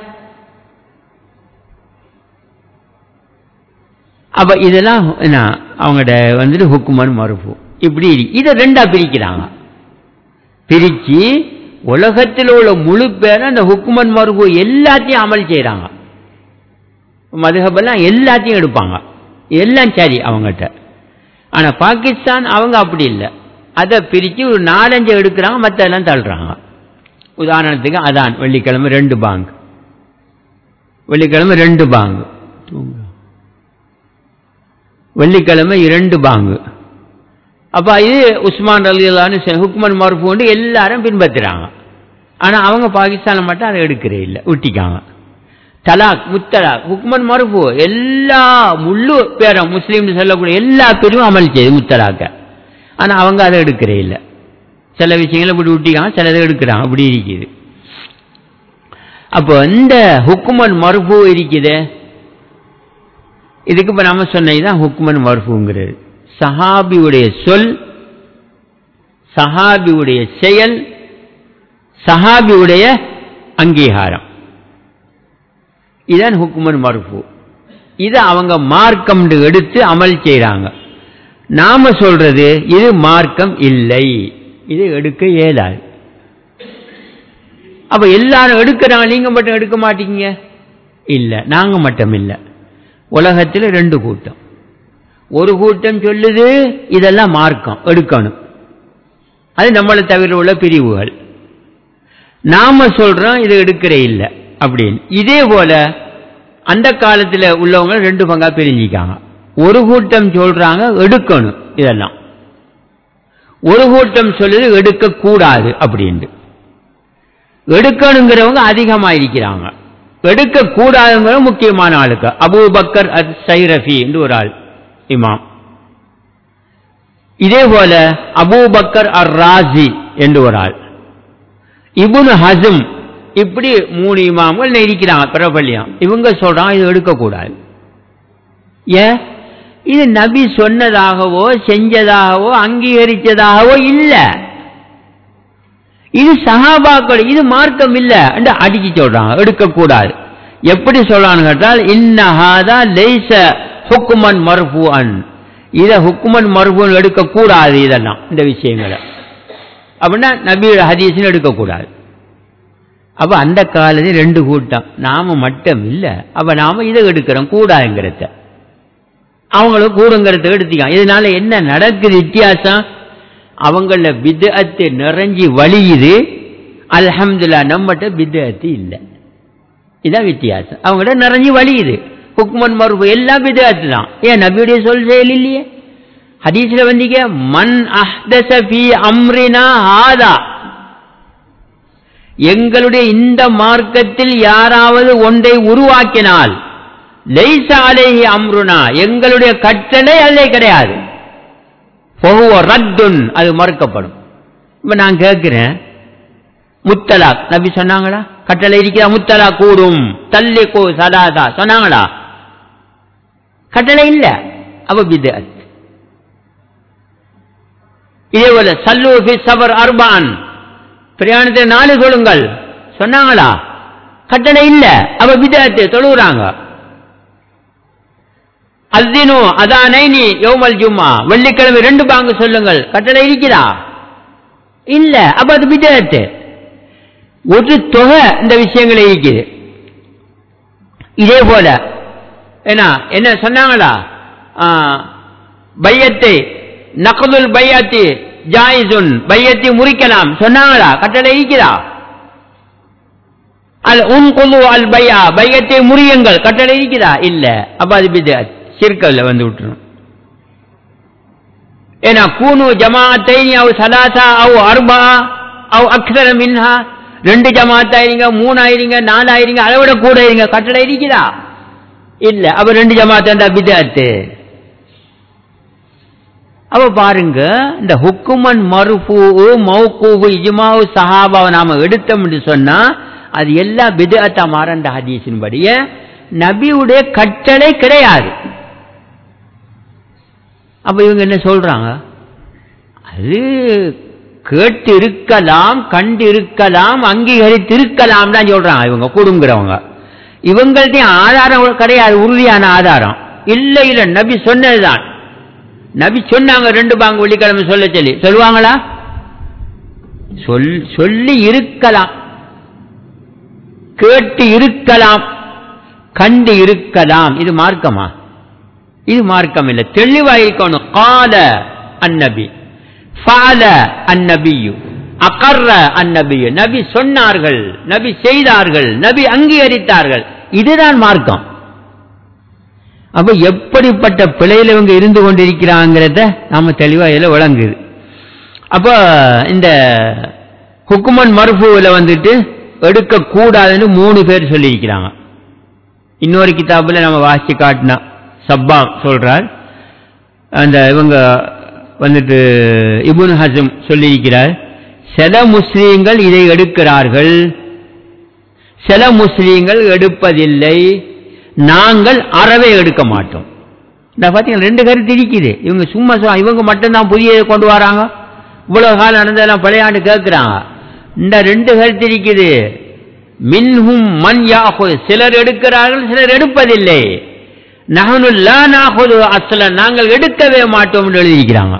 அப்ப இதெல்லாம் என்ன அவங்கள்ட வந்துட்டு ஹுக்குமன் மறுப்பு இப்படி இதை ரெண்டா பிரிக்கிறாங்க பிரிச்சு உலகத்தில் உள்ள முழு பேரை அந்த ஹுக்குமன் மறுப்பு எல்லாத்தையும் அமல் செய்கிறாங்க மதுகபெல்லாம் எல்லாத்தையும் எடுப்பாங்க எல்லாம் சரி அவங்ககிட்ட ஆனால் பாகிஸ்தான் அவங்க அப்படி இல்லை அதை பிரித்து ஒரு நாலஞ்சு எடுக்கிறாங்க மற்றெல்லாம் தள்ளுறாங்க உதாரணத்துக்கு அதான் வெள்ளிக்கிழமை ரெண்டு பாங்க் வெள்ளிக்கிழமை ரெண்டு பாங்கு வெள்ளிக்கிழமை இரண்டு பாங்கு அப்போ இது உஸ்மான் அலிலான்னு ஹுக்மன் மறுப்பு கொண்டு எல்லாரும் பின்பற்றுறாங்க ஆனால் அவங்க பாகிஸ்தானில் மட்டும் அதை எடுக்கிறே இல்லை விட்டிக்காங்க தலாக் முத்தலாக் ஹுக்மன் மறுப்பு எல்லா முழு பேரும் முஸ்லீம்னு சொல்லக்கூடிய எல்லா பேரும் அமல் செய்யுது முத்தலாக்க ஆனால் அவங்க அதை எடுக்கிறே இல்லை சில விஷயங்களை இப்படி விட்டிக்காங்க சிலதை எடுக்கிறாங்க அப்படி இருக்குது அப்போ இந்த ஹுக்குமன் மறுப்பு இருக்குது இதுக்கு இப்போ நம்ம சொன்னதுதான் ஹுக்குமன் மறுப்புங்கிறது சஹாபியுடைய சொல் சஹாபியுடைய செயல் சஹாபியுடைய அங்கீகாரம் இதான் ஹுக்குமன் மறுப்பு இதை அவங்க மார்க்கம் எடுத்து அமல் செய்கிறாங்க நாம சொல்றது இது மார்க்கம் இல்லை இது எடுக்க இயலாது அப்ப எல்லாரும் எடுக்கிறாங்க நீங்க மட்டும் எடுக்க மாட்டீங்க இல்ல நாங்க மட்டும் இல்ல உலகத்தில் ரெண்டு கூட்டம் ஒரு கூட்டம் சொல்லுது இதெல்லாம் மார்க்கம் எடுக்கணும் அது நம்மளை தவிர உள்ள பிரிவுகள் நாம சொல்றோம் இது எடுக்கிற இல்லை அப்படின்னு இதே போல அந்த காலத்தில் உள்ளவங்க ரெண்டு பங்கா பிரிஞ்சிக்காங்க ஒரு கூட்டம் சொல்றாங்க எடுக்கணும் இதெல்லாம் ஒரு கூட்டம் சொல்லுது எடுக்க கூடாது அப்படின்ட்டு எடுக்கணுங்கிறவங்க அதிகமாக இருக்கிறாங்க எடுக்க கூடாதுங்கிற முக்கியமான ஆளுக்கு அபு பக்கர் அத் சைரஃபி என்று ஒரு ஆள் இமாம் இதே போல அபூ பக்கர் அர் ராசி என்று ஒரு ஆள் இபுன் ஹசம் இப்படி மூணு இமாம்கள் இருக்கிறாங்க பிரபல்யம் இவங்க சொல்றாங்க இது எடுக்கக்கூடாது ஏன் இது நபி சொன்னதாகவோ செஞ்சதாகவோ அங்கீகரிச்சதாகவோ இல்லை இது சஹாபாக்கள் இது மார்க்கம் இல்ல என்று அடிச்சு சொல்றாங்க எடுக்கக்கூடாது எப்படி சொல்றான்னு கேட்டால் இன்னஹாதா லைச ஹுக்குமன் மர்பு அன் இதை ஹுக்குமன் மர்புன் எடுக்கக்கூடாது இதெல்லாம் இந்த விஷயங்களை அப்படின்னா நபியோட ஹதீஸ்னு எடுக்கக்கூடாது அப்ப அந்த காலத்தில் ரெண்டு கூட்டம் நாம மட்டும் இல்லை அப்ப நாம இதை எடுக்கிறோம் கூடாதுங்கிறத அவங்களும் கூடுங்கிறத எடுத்துக்கான் இதனால என்ன நடக்குது வித்தியாசம் அவங்கள விதத்து நிறைஞ்சி வழியுது அல்ஹம்துல்லா நம்மகிட்ட விதத்து இல்லை இதான் வித்தியாசம் அவங்கள்ட்ட நிறைஞ்சி வழியுது ஹுக்மன் மறுப்பு எல்லாம் விதத்து தான் ஏன் நபியுடைய சொல் செயல் இல்லையே ஹதீஸ்ல வந்தீங்க மண் அஹ்தச ஃபீ அம்ரினா ஹாதா எங்களுடைய இந்த மார்க்கத்தில் யாராவது ஒன்றை உருவாக்கினால் லைச அலேஹி அம்ருனா எங்களுடைய கட்டளை அல்லே கிடையாது ரத்துன் அது மறுக்கப்படும் இப்ப நான் கேட்கிறேன் முத்தலாக் நபி சொன்னாங்களா கட்டளை இருக்கிற முத்தலா கூடும் தல்லிக்கு சதாதா சொன்னாங்களா கட்டளை இல்ல அப்ப பிதஅத் இதே போல சல்லு ஃபி சபர் அர்பான் பிரயாணத்தை நாலு சொல்லுங்கள் சொன்னாங்களா கட்டளை இல்ல அப்ப பிதஅத் தொழுகிறாங்க அஸ்தினு அதானைனி யௌமல் ஜும்மா வெள்ளிக்கிழமை ரெண்டு பாங்கு சொல்லுங்கள் கட்டளை இருக்கிறா இல்ல அப்ப அது பிதஅத் ஒரு தொகை இந்த விஷயங்கள் இருக்குது இதே போல என்ன என்ன சொன்னாங்களா ஆ, பையத்தை நகதுல் பையத்தி ஜாயிசுன் பையத்தை முறிக்கலாம் சொன்னாங்களா கட்டளை இருக்கிறா அல் உன் குழு அல் பையா பையத்தை முறியுங்கள் கட்டளை இருக்கிறா இல்ல அப்ப அது பிதஅத் சிற்கல்ல வந்து விட்டுரும் ஏன்னா கூனு ஜமாத்தைனி அவ் சலாசா அவ் அர்பா அவ் அக்ஸர மின்ஹா ரெண்டு ஜமாத் ஆயிருங்க மூணு ஆயிருங்க நாலு ஆயிருங்க அதை விட கூட இருங்க கட்டளை இருக்குதா இல்ல அப்ப ரெண்டு ஜமாத் அந்த பிதாத்து அப்ப பாருங்க இந்த ஹுக்குமன் மருஃபூ மௌகூபு இஜ்மாவு சஹாபாவை நாம எடுத்தோம்னு சொன்னா அது எல்லாம் பிதஅத்தா மாறண்ட ஹதீஸின் படியே நபியுடைய கட்டளை கிடையாது அப்ப இவங்க என்ன சொல்றாங்க அது கேட்டு இருக்கலாம் கண்டு இருக்கலாம் அங்கீகரித்து இருக்கலாம் தான் சொல்றாங்க இவங்க கூடுங்கிறவங்க இவங்கள்ட்ட ஆதாரம் கிடையாது உறுதியான ஆதாரம் இல்ல இல்ல நபி சொன்னதுதான் நபி சொன்னாங்க ரெண்டு பாங்க வெள்ளிக்கிழமை சொல்ல சொல்லி சொல்லுவாங்களா சொல் சொல்லி இருக்கலாம் கேட்டு இருக்கலாம் கண்டு இருக்கலாம் இது மார்க்கமா இது மார்க்கம் இல்லை தெளிவா இருக்கணும் கால அந்நபி ஃபால அந்நபியு அகர்ற அந்நபியு நபி சொன்னார்கள் நபி செய்தார்கள் நபி அங்கீகரித்தார்கள் இதுதான் மார்க்கம் அப்ப எப்படிப்பட்ட பிழையில இவங்க இருந்து கொண்டிருக்கிறாங்கிறத நாம தெளிவா இதுல விளங்குது அப்ப இந்த ஹுக்குமன் மருஃபுவில் வந்துட்டு எடுக்க கூடாதுன்னு மூணு பேர் சொல்லியிருக்கிறாங்க இன்னொரு கிதாபுல நம்ம வாசிச்சு காட்டினா சப்பா சொல்றார் அந்த இவங்க வந்துட்டு இபுன் ஹசம் சொல்லியிருக்கிறார் சில முஸ்லீம்கள் இதை எடுக்கிறார்கள் சில முஸ்லீம்கள் எடுப்பதில்லை நாங்கள் அறவே எடுக்க மாட்டோம் இந்த பார்த்தீங்கன்னா ரெண்டு கருத்து இருக்குது இவங்க சும்மா சொ- இவங்க மட்டும்தான் புதிய கொண்டு வராங்க இவ்வளவு காலம் நடந்ததெல்லாம் பழையாண்டு கேட்கிறாங்க இந்த ரெண்டு கருத்து இருக்குது மின்ஹும் மன் யாஹு சிலர் எடுக்கிறார்கள் சிலர் எடுப்பதில்லை நஹனு லா நாஹுது அஸ்ல நாங்கள் எடுக்கவே மாட்டோம் என்று எழுதியிருக்கிறாங்க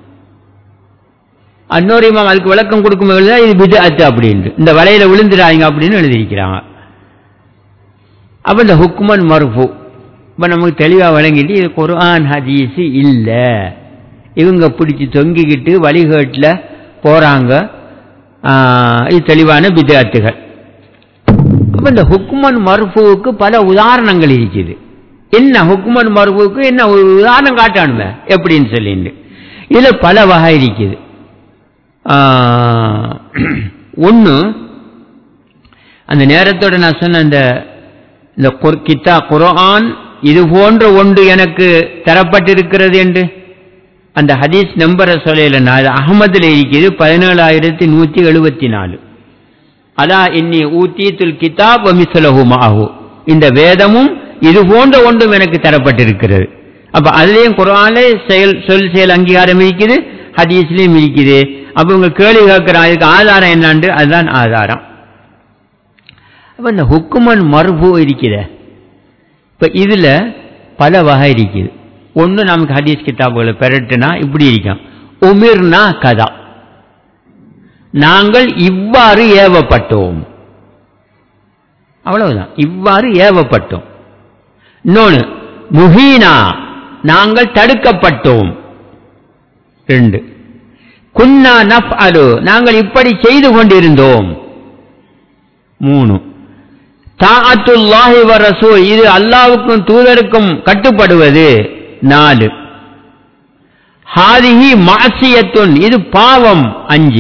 இன்னொரு இமாம் அதுக்கு விளக்கம் கொடுக்கும் பொழுது இது பிதஅத் அப்படின்னு இந்த வலையில விழுந்துடாதீங்க அப்படின்னு எழுதியிருக்கிறாங்க அப்ப இந்த ஹுக்மன் மர்ஃபு இப்ப நமக்கு தெளிவா விளங்கிட்டு இது குர்ஆன் ஹதீஸ் இல்ல இவங்க பிடிச்சி தொங்கிக்கிட்டு வழிகேட்டில் போறாங்க ஆஹ், இது தெளிவான பிதஅத்துகள் அப்ப இந்த ஹுக்மன் மர்ஃபுவுக்கு பல உதாரணங்கள் இருக்குது என்ன ஹுக்மன் மர்ஃபுவுக்கு என்ன ஒரு உதாரணம் காட்டணுமே எப்படின்னு சொல்லிட்டு இதுல பல வகை இருக்குது ஒன்று அந்த நேரத்தோட நான் சொன்ன அந்த இந்த குர்- கித்தா குர்ஆன் இது போன்ற ஒன்று எனக்கு தரப்பட்டிருக்கிறது என்று அந்த ஹதீஸ் நம்பரை சொல்லல நான் அகமதுல இருக்குது பதினேழாயிரத்தி நூத்தி எழுபத்தி நாலு அலா இன்னி ஊத்தீத்துல் கிதாப் வமிசலஹு மாஹு இந்த வேதமும் இது போன்ற ஒன்றும் எனக்கு தரப்பட்டிருக்கிறது அப்ப அதுலயும் குர்ஆன்ல செயல் சொல் செயல் அங்கீகாரம் இருக்குது ஹதீஸ்லயும் இருக்குது அப்ப உங்க கேள்வி கேட்கிறான் இதுக்கு ஆதாரம் என்னான்னு அதுதான் ஆதாரம் அப்ப இந்த ஹுக்குமன் மர்பு இருக்கிற இப்ப இதுல பல வகை இருக்குது ஒண்ணு நமக்கு ஹதீஸ் கிதாபுகளை பெறட்டுனா இப்படி இருக்கும் உமிர்னா கதா நாங்கள் இவ்வாறு ஏவப்பட்டோம் அவ்வளவுதான் இவ்வாறு ஏவப்பட்டோம் இன்னொன்னு முஹீனா நாங்கள் தடுக்கப்பட்டோம் ரெண்டு குன்னா நஃப் அலு நாங்கள் இப்படி செய்து கொண்டிருந்தோம் மூணு தாஅத்துல்லாஹி வ ரசூல் இது அல்லாவுக்கும் தூதருக்கும் கட்டுப்படுவது நாலு ஹாதிஹி மாசியத்துன் இது பாவம் அஞ்சு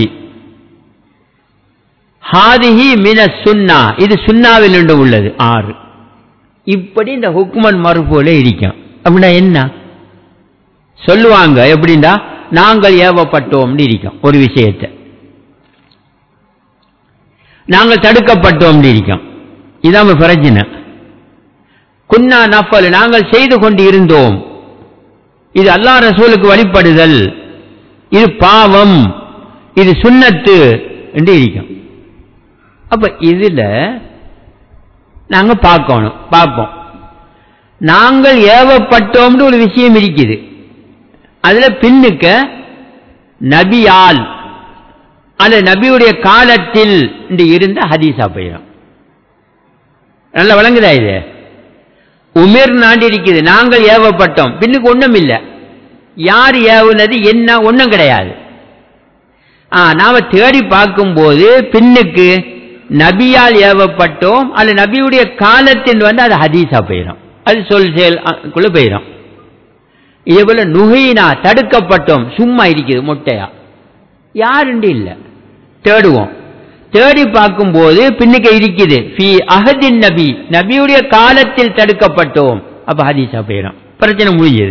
ஹாதிஹி மின சுன்னா இது சுன்னாவில் இருந்து உள்ளது ஆறு இப்படி இந்த ஹுக்மன் மறுபோல இருக்கும் அப்படின்னா என்ன சொல்லுவாங்க எப்படின்னா நாங்கள் ஏவப்பட்டோம்னு இருக்கும் ஒரு விஷயத்தை நாங்கள் தடுக்கப்பட்டோம் இருக்கோம் இதான் பிரச்சனை குன்னா நஃபல் நாங்கள் செய்து கொண்டு இருந்தோம் இது அல்லாஹ் ரசூலுக்கு வழிபடுதல் இது பாவம் இது சுன்னத்து என்று இருக்கும் அப்ப இதுல நாங்க பார்க்கணும் பார்ப்போம் நாங்கள் ஏவப்பட்டோம்னு ஒரு விஷயம் இருக்குது அதுல பின்னுக்க நபியால் அந்த நபியுடைய காலத்தில் என்று இருந்த ஹதீஸா போயிடும் நல்ல விளங்குதா இது உமிர் நாண்டு இருக்குது நாங்கள் ஏவப்பட்டோம் பின்னுக்கு ஒண்ணும் இல்லை யார் ஏவுனது என்ன ஒண்ணும் கிடையாது ஆ நாம தேடி பார்க்கும்போது பின்னுக்கு நபியால் ஏவப்பட்டோம் அல்ல நபியுடைய காலத்தில் வந்து அது ஹதீஸா போயிடும் அது சொல் செயல்குள்ள போயிடும் இதே போல நுகையினா தடுக்கப்பட்டோம் சும்மா இருக்குது மொட்டையா யாருண்டு இல்லை தேடுவோம் தேடி பார்க்கும்போது பின்னுக்கு இருக்குது ஃபி அஹதின் நபி நபியுடைய காலத்தில் தடுக்கப்பட்டோம் அப்ப ஹதீஸா போயிடும் பிரச்சனை முடிஞ்சது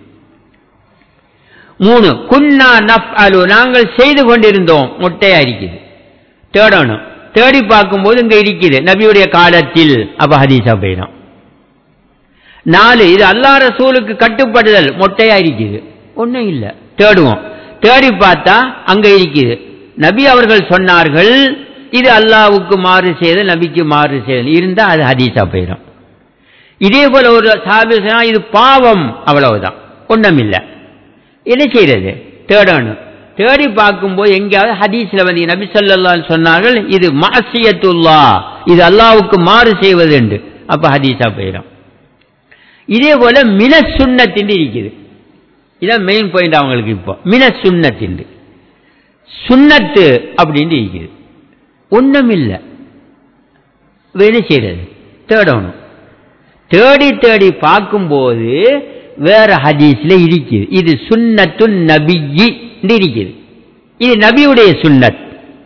மூணு குன்னா நஃப் அலு நாங்கள் செய்து கொண்டிருந்தோம் மொட்டையா இருக்குது தேடணும் தேடி பார்க்கும்போது இங்க இருக்குது நபியுடைய காலத்தில் அப்ப ஹதீஸா போயிடும் நாலு இது அல்லா ரசூலுக்கு கட்டுப்படுதல் மொட்டையா இருக்குது ஒன்றும் இல்லை தேடுவோம் தேடி பார்த்தா அங்க இருக்குது நபி அவர்கள் சொன்னார்கள் இது அல்லாவுக்கு மாறு செய்தல் நபிக்கு மாறு செய்தல் இருந்தா அது ஹதீஸா போயிடும் இதே போல ஒரு சாபி சொன்னா இது பாவம் அவ்வளவுதான் ஒன்றும் இல்லை என்ன செய்யறது தேடணும் தேடி பார்க்கும்போது எங்கேயாவது ஹதீஸ்ல வந்து நபி சொல்லா சொன்னார்கள் இது மாசியத்துல்லா இது அல்லாவுக்கு மாறு செய்வது என்று அப்ப ஹதீஸா போயிடும் இதே போல மின சுண்ணத்தின் இருக்குது இதான் மெயின் பாயிண்ட் அவங்களுக்கு இப்போ மின சுண்ணத்தின் சுண்ணத்து அப்படின்னு இருக்குது ஒன்றும் இல்லை என்ன செய்யறது தேடணும் தேடி தேடி பார்க்கும்போது வேற ஹதீஸ்ல இருக்குது இது சுன்னத்து நபியி இருக்குது இது நபியுடைய சுன்னத்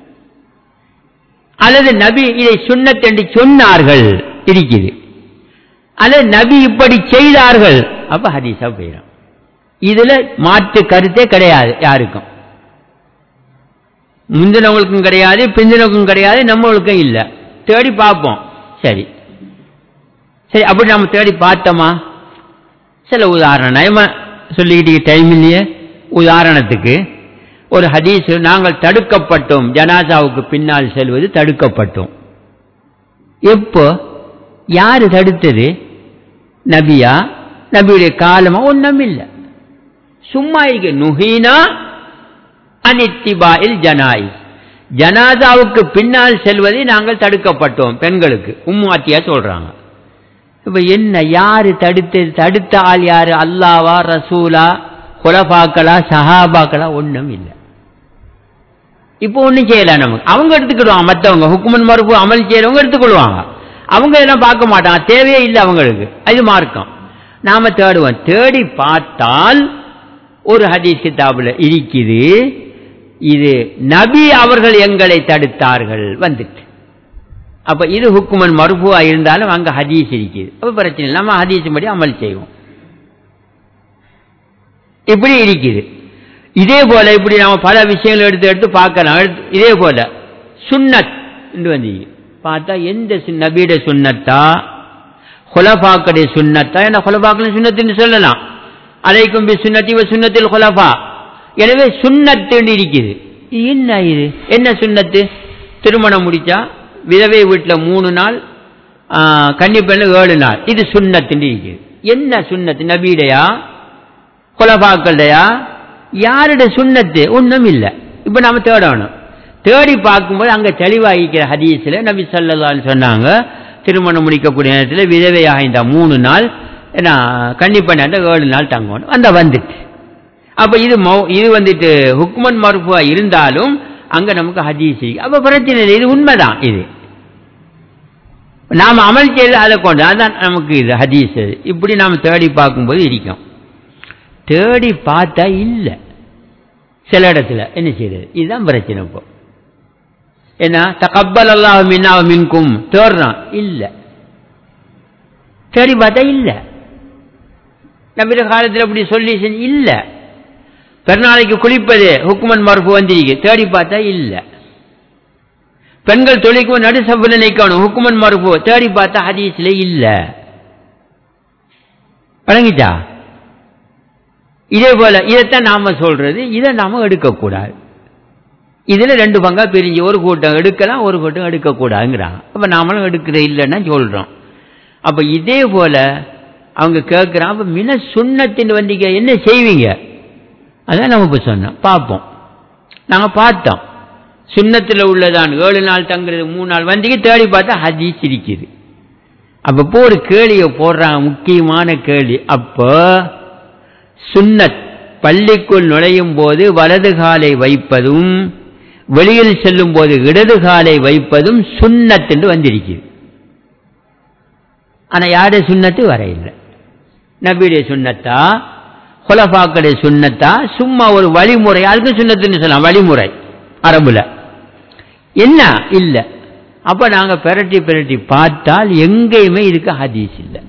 அல்லது நபி இதை சுன்னத் என்று சொன்னார்கள் இருக்குது அல்லது நபி இப்படி செய்தார்கள் அப்ப ஹதீஸா போயிடும் இதுல மாற்று கருத்தே கிடையாது யாருக்கும் முந்தினவங்களுக்கும் கிடையாது பிந்தினவுக்கும் கிடையாது நம்மளுக்கும் இல்லை தேடி பார்ப்போம் சரி சரி அப்படி நம்ம தேடி பார்த்தோமா சில உதாரணம் நயமா சொல்லிக்கிட்டு டைம் இல்லையே உதாரணத்துக்கு ஒரு ஹதீஸ் நாங்கள் தடுக்கப்பட்டோம் ஜனாசாவுக்கு பின்னால் செல்வது தடுக்கப்பட்டோம் எப்போ யாரு தடுத்தது நபியா நபியுடைய காலமா ஒன்றும் இல்லை சும்மா இருக்கு நுஹீனா அனித்திபாயில் ஜனாய் ஜனாதாவுக்கு பின்னால் செல்வதை நாங்கள் தடுக்கப்பட்டோம் பெண்களுக்கு உம்மாத்தியா சொல்றாங்க இப்ப என்ன யாரு தடுத்து தடுத்த ஆள் யாரு அல்லாவா ரசூலா குலபாக்களா சஹாபாக்களா ஒன்றும் இல்லை இப்போ ஒன்றும் செய்யல நமக்கு அவங்க எடுத்துக்கிடுவாங்க மற்றவங்க ஹுக்குமன் மறுப்பு அமல் செய்யறவங்க எடுத்துக்கொள்வாங்க அவங்க இதெல்லாம் பார்க்க மாட்டாங்க தேவையே இல்லை அவங்களுக்கு அது மார்க்கம் நாம தேடுவோம் தேடி பார்த்தால் ஒரு ஹதீஸ் கிதாபுல இருக்குது இது நபி அவர்கள் எங்களை தடுத்தார்கள் வந்துட்டு அப்ப இது ஹுக்குமன் மறுபுவா இருந்தாலும் அங்க ஹதீஸ் இருக்குது அப்ப பிரச்சனை இல்லை நம்ம ஹதீஸ் படி அமல் செய்வோம் இப்படி இருக்குது இதே போல இப்படி நாம பல விஷயங்கள் எடுத்து எடுத்து பார்க்கலாம் எடுத்து இதே போல சுன்னத் என்று வந்து பார்த்தா எந்த நபீட சுன்னத்தா ஹொலபாக்களுடைய சுன்னத்தா என்ன ஹொலபாக்களின் சுண்ணத்துன்னு சொல்லலாம் அலைக்கும் பி சுன்னத்தி சுண்ணத்தில் ஹொலபா எனவே சுண்ணத்துன்னு இருக்குது இது என்ன இது என்ன சுண்ணத்து திருமணம் முடிச்சா விதவை வீட்டில் மூணு நாள் கன்னி பெண்ணு ஏழு நாள் இது சுண்ணத்துன்னு இருக்குது என்ன சுண்ணத்து நபீடையா கொலபாக்கள்டையா யாருடைய சுண்ணத்து ஒன்றும் இல்லை இப்போ நாம தேடணும் தேடி பார்க்கும்போது அங்கே தெளிவாகிக்கிற ஹதீஸில் நபி சொல்லலான்னு சொன்னாங்க திருமணம் முடிக்கக்கூடிய நேரத்தில் விதவையாக இந்த மூணு நாள் ஏன்னா கன்னி பண்ண ஏழு நாள் தங்கணும் அந்த வந்துட்டு அப்ப இது இது வந்துட்டு ஹுக்மன் மறுப்புவா இருந்தாலும் அங்க நமக்கு ஹதீஸ் அப்ப பிரச்சனை இல்லை இது உண்மைதான் இது நாம் அமல் செய்து அதை கொண்டு அதான் நமக்கு இது ஹதீஸ் இப்படி நாம் தேடி பார்க்கும்போது இருக்கும் தேடி பார்த்தா இல்லை சில இடத்துல என்ன செய்யுது இதுதான் பிரச்சனை இப்போ என்ன தகப்பல் அல்லாஹ் மின்னா மின்கும் தேடுறான் இல்லை தேடி பார்த்தா இல்லை நம்பிற காலத்தில் அப்படி சொல்லி இல்லை பெருநாளைக்கு குளிப்பது ஹுக்குமன் மறுப்பு வந்திருக்கு தேடி பார்த்தா இல்லை பெண்கள் தொழிலுக்கு நடு சஃபில் நிற்கணும் ஹுக்குமன் மறுப்பு தேடி பார்த்தா ஹதீஸ்ல இல்ல வழங்கிச்சா இதே போல இதைத்தான் நாம சொல்றது இதை நாம எடுக்கக்கூடாது இதுல ரெண்டு பங்கா பிரிஞ்சு ஒரு கூட்டம் எடுக்கலாம் ஒரு கூட்டம் எடுக்கக்கூடாதுங்கிறாங்க அப்ப நாமளும் எடுக்கிற இல்லைன்னா சொல்றோம் அப்ப இதே போல அவங்க கேட்கிறான் அப்ப மின சுண்ணத்தின் வந்தீங்க என்ன செய்வீங்க அதான் நம்ம இப்ப சொன்னோம் பார்ப்போம் நாங்க பார்த்தோம் சுண்ணத்தில் உள்ளதான் ஏழு நாள் தங்குறது மூணு நாள் வந்தீங்க தேடி பார்த்தா ஹதீஸ் இருக்குது அப்ப இப்போ ஒரு கேள்வியை போடுறாங்க முக்கியமான கேள்வி அப்போ சுன்னத் பள்ளிக்குள் நுழையும் போது வலது காலை வைப்பதும் வெளியில் செல்லும் போது இடது காலை வைப்பதும் சுன்னத் என்று வந்திருக்குது ஆனா யாருடைய சுண்ணத்து வர இல்லை நபியுடைய சுண்ணத்தா குலபாக்களுடைய சுண்ணத்தா சும்மா ஒரு வழிமுறை அதுக்கு சுண்ணத்துன்னு சொல்லலாம் வழிமுறை அரபுல என்ன இல்ல அப்ப நாங்க பிரட்டி பிரட்டி பார்த்தால் எங்கேயுமே இதுக்கு ஹதீஸ் இல்லை